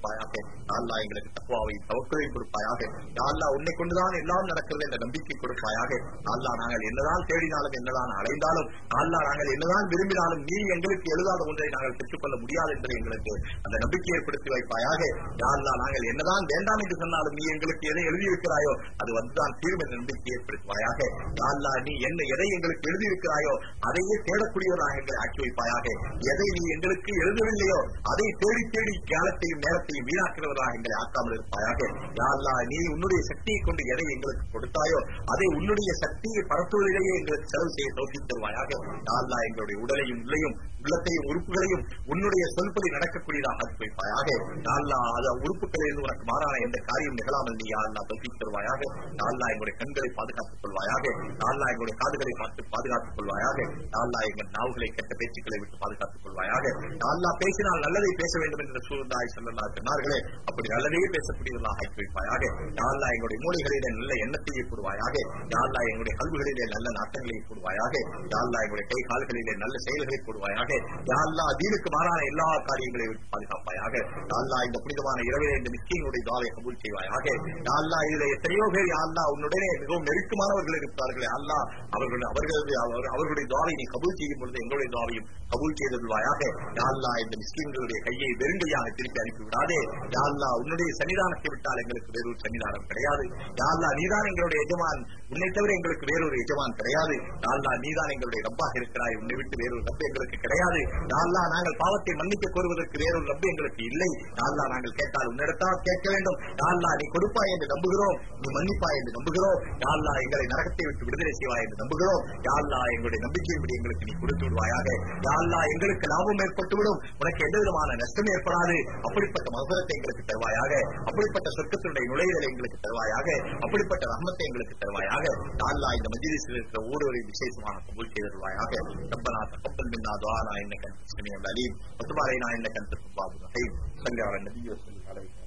கொடுப்பாயாக அல்லா எங்களுக்கு தக்குவாவை தவக்கலை கொடுப்பாயாக அல்லா உன்னை கொண்டுதான் எல்லாம் நடக்கிறது என்ற நம்பிக்கை கொடுப்பாயாக அல்லா நாங்கள் என்னதான் தேடினாலும் என்னதான் அடைந்தாலும் அல்லா நாங்கள் என்னதான் விரும்பினாலும் நீ எங்களுக்கு எழுதாத ஒன்றை நாங்கள் பெற்றுக்கொள்ள முடியாது என்று எங்களுக்கு அந்த நம்பிக்கை ஏற்படுத்தி வைப்பாயாக அல்லா நாங்கள் என்னதான் வேண்டாம் என்று சொன்னாலும் நீ எங்களுக்கு எதை எழுதியிருக்கிறாயோ அது வந்துதான் தீர்வு என்ற நம்பிக்கை ஏற்படுத்துவாயாக அல்லா நீ என்ன எதை எங்களுக்கு எழுதியிருக்கிறாயோ அதையே தேடக்கூடியவராக எங்களை ஆக்கி வைப்பாயாக எதை நீ எங்களுக்கு எழுதவில்லையோ அதை தேடி தேடி காலத்தையும் நேரத்தையும் வீணாக்குறவராக எங்களை ஆக்காமல் இருப்பாயாக யாழ்லா நீ உன்னுடைய சக்தியை கொண்டு எதை எங்களுக்கு கொடுத்தாயோ அதை உன்னுடைய சக்தியை பரப்புவதிலேயே எங்களுக்கு செலவு செய்ய தோற்றி தருவாயாக யாழ்லா எங்களுடைய உடலையும் உள்ளையும் உள்ளத்தையும் உறுப்புகளையும் உன்னுடைய சொல்படி நடக்கக்கூடியதாக ஆக்கி வைப்பாயாக யாழ்லா அது உறுப்புகளிலிருந்து உனக்கு மாறான எந்த காரியம் நிகழாமல் நீ யாழ்லா தோற்றி தருவாயாக யாழ்லா எங்களுடைய கண்களை பாதுகாத்துக் கொள்வாயாக யாழ்லா எங்களுடைய காதுகளை பார்த்து பாதுகாத்துக் கொள்வாயாக யாழ்லா எங்கள் நாவுகளை கெட்ட பேச்சுக்களை விட்டு பாதுகாத்துக் கொள்வாயாக யாழ்லா பேசினால் நல்லதை பேச வேண்டும் என்று சூழ்ந்தாய் சொல்லலா சொன்னார்களே அப்படி நல்லதையே பேசக்கூடியவர்களாக ஆக்கி வைப்பாயாக யாழ்லா எங்களுடைய மூளைகளிலே நல்ல எண்ணத்தையே கூடுவாயாக யாழ்லா எங்களுடைய கல்விகளிலே நல்ல நாட்டங்களை கூடுவாயாக யாழ்லா எங்களுடைய கை கால்களிலே நல்ல செயல்களை கூடுவாயாக யாழ்லா தீனுக்கு மாறான எல்லா காரியங்களையும் விட்டு பாதுகாப்பாயாக யாழ்லா இந்த புனிதமான இரவிலே இந்த மிஸ்கினுடைய தாவை கபூல் செய்வாயாக யாழ்லா இதுல எத்தனையோ பேர் யாழ்லா உன்னுடனே மிகவும் நெருக்கமானவர்கள் இருப்பார்களே அல்லா அவர்கள் அவர்களது அவர்- அவர்களுடைய துவாவை நீ கபூல் செய்யும் பொழுது எங்களுடைய துவாவையும் கபூல் செய்தருள்வாயாக யாழ்லா இந்த மிஸ்கின்களுடைய கையை வெறுங்கையாக திருப்பி அனுப்பி விடாதே யாழ்லா உன்னுடைய சன்னிதானத்தை விட்டால் எங்களுக்கு வேறொரு சன்னிதானம் கிடையாது யாழ்லா நீதான் எங்களுடைய எஜமான் உன்னை தவிர எங்களுக்கு வேறொரு எஜமான் கிடையாது யாழ்லா நீதான் எங்களுடைய ரப்பாக இருக்கிறாய் உன்னை விட்டு வேறொரு ரப்பு எங்களுக்கு கிடையாது யாழ்லா நாங்கள் பாவத்தை மன்னிக்க கோருவதற்கு வேறொரு ரப்பு எங்களுக்கு இல்லை யாழ்லா நாங்கள் கேட்டால் உன்னிடத்தால் கேட்க வேண்டும் யாழ்லா நீ கொடுப்பாய் என்று நம்புகிறோம் நீ மன்னிப்பாய் என்று நம்புகிறோம் யாழ்லா எங்களை நரகத்தை விட்டு விடுதலை செய்வாய் என்று நம்புகிறோம் யாழ்லா எங்களுடைய நம்பிக்கையின்படி எங்களுக்கு நீ கொடுத்து விடுவாயாக யாழ்லா எங்களுக்கு லாபம் ஏற்பட்டுவிடும் உனக்கு எந்த விதமான நஷ்டம் ஏற்படாது அப்படிப்பட்ட மகரத்தை எங்களுக்கு தருவாயாக அப்படிப்பட்ட சொர்க்கத்தினுடைய நுழைதலை எங்களுக்கு தருவாயாக அப்படிப்பட்ட ரஹமத்தை எங்களுக்கு தருவாயாக யாழ்லா இந்த மஜிலிஸில் இருக்கிற ஒவ்வொருவரையும் விசேஷமான கபூல் செய்திருவாயாக ரப்பனா தகப்பல் மின்னா துஆனா இன்னக அன்த ஸமீஉல் அலீம் வதுப் அலைனா இன்னக அன்த தவ்வாபுர் ரஹீம் ஸல்லல்லாஹு அலைஹி வஸல்லம்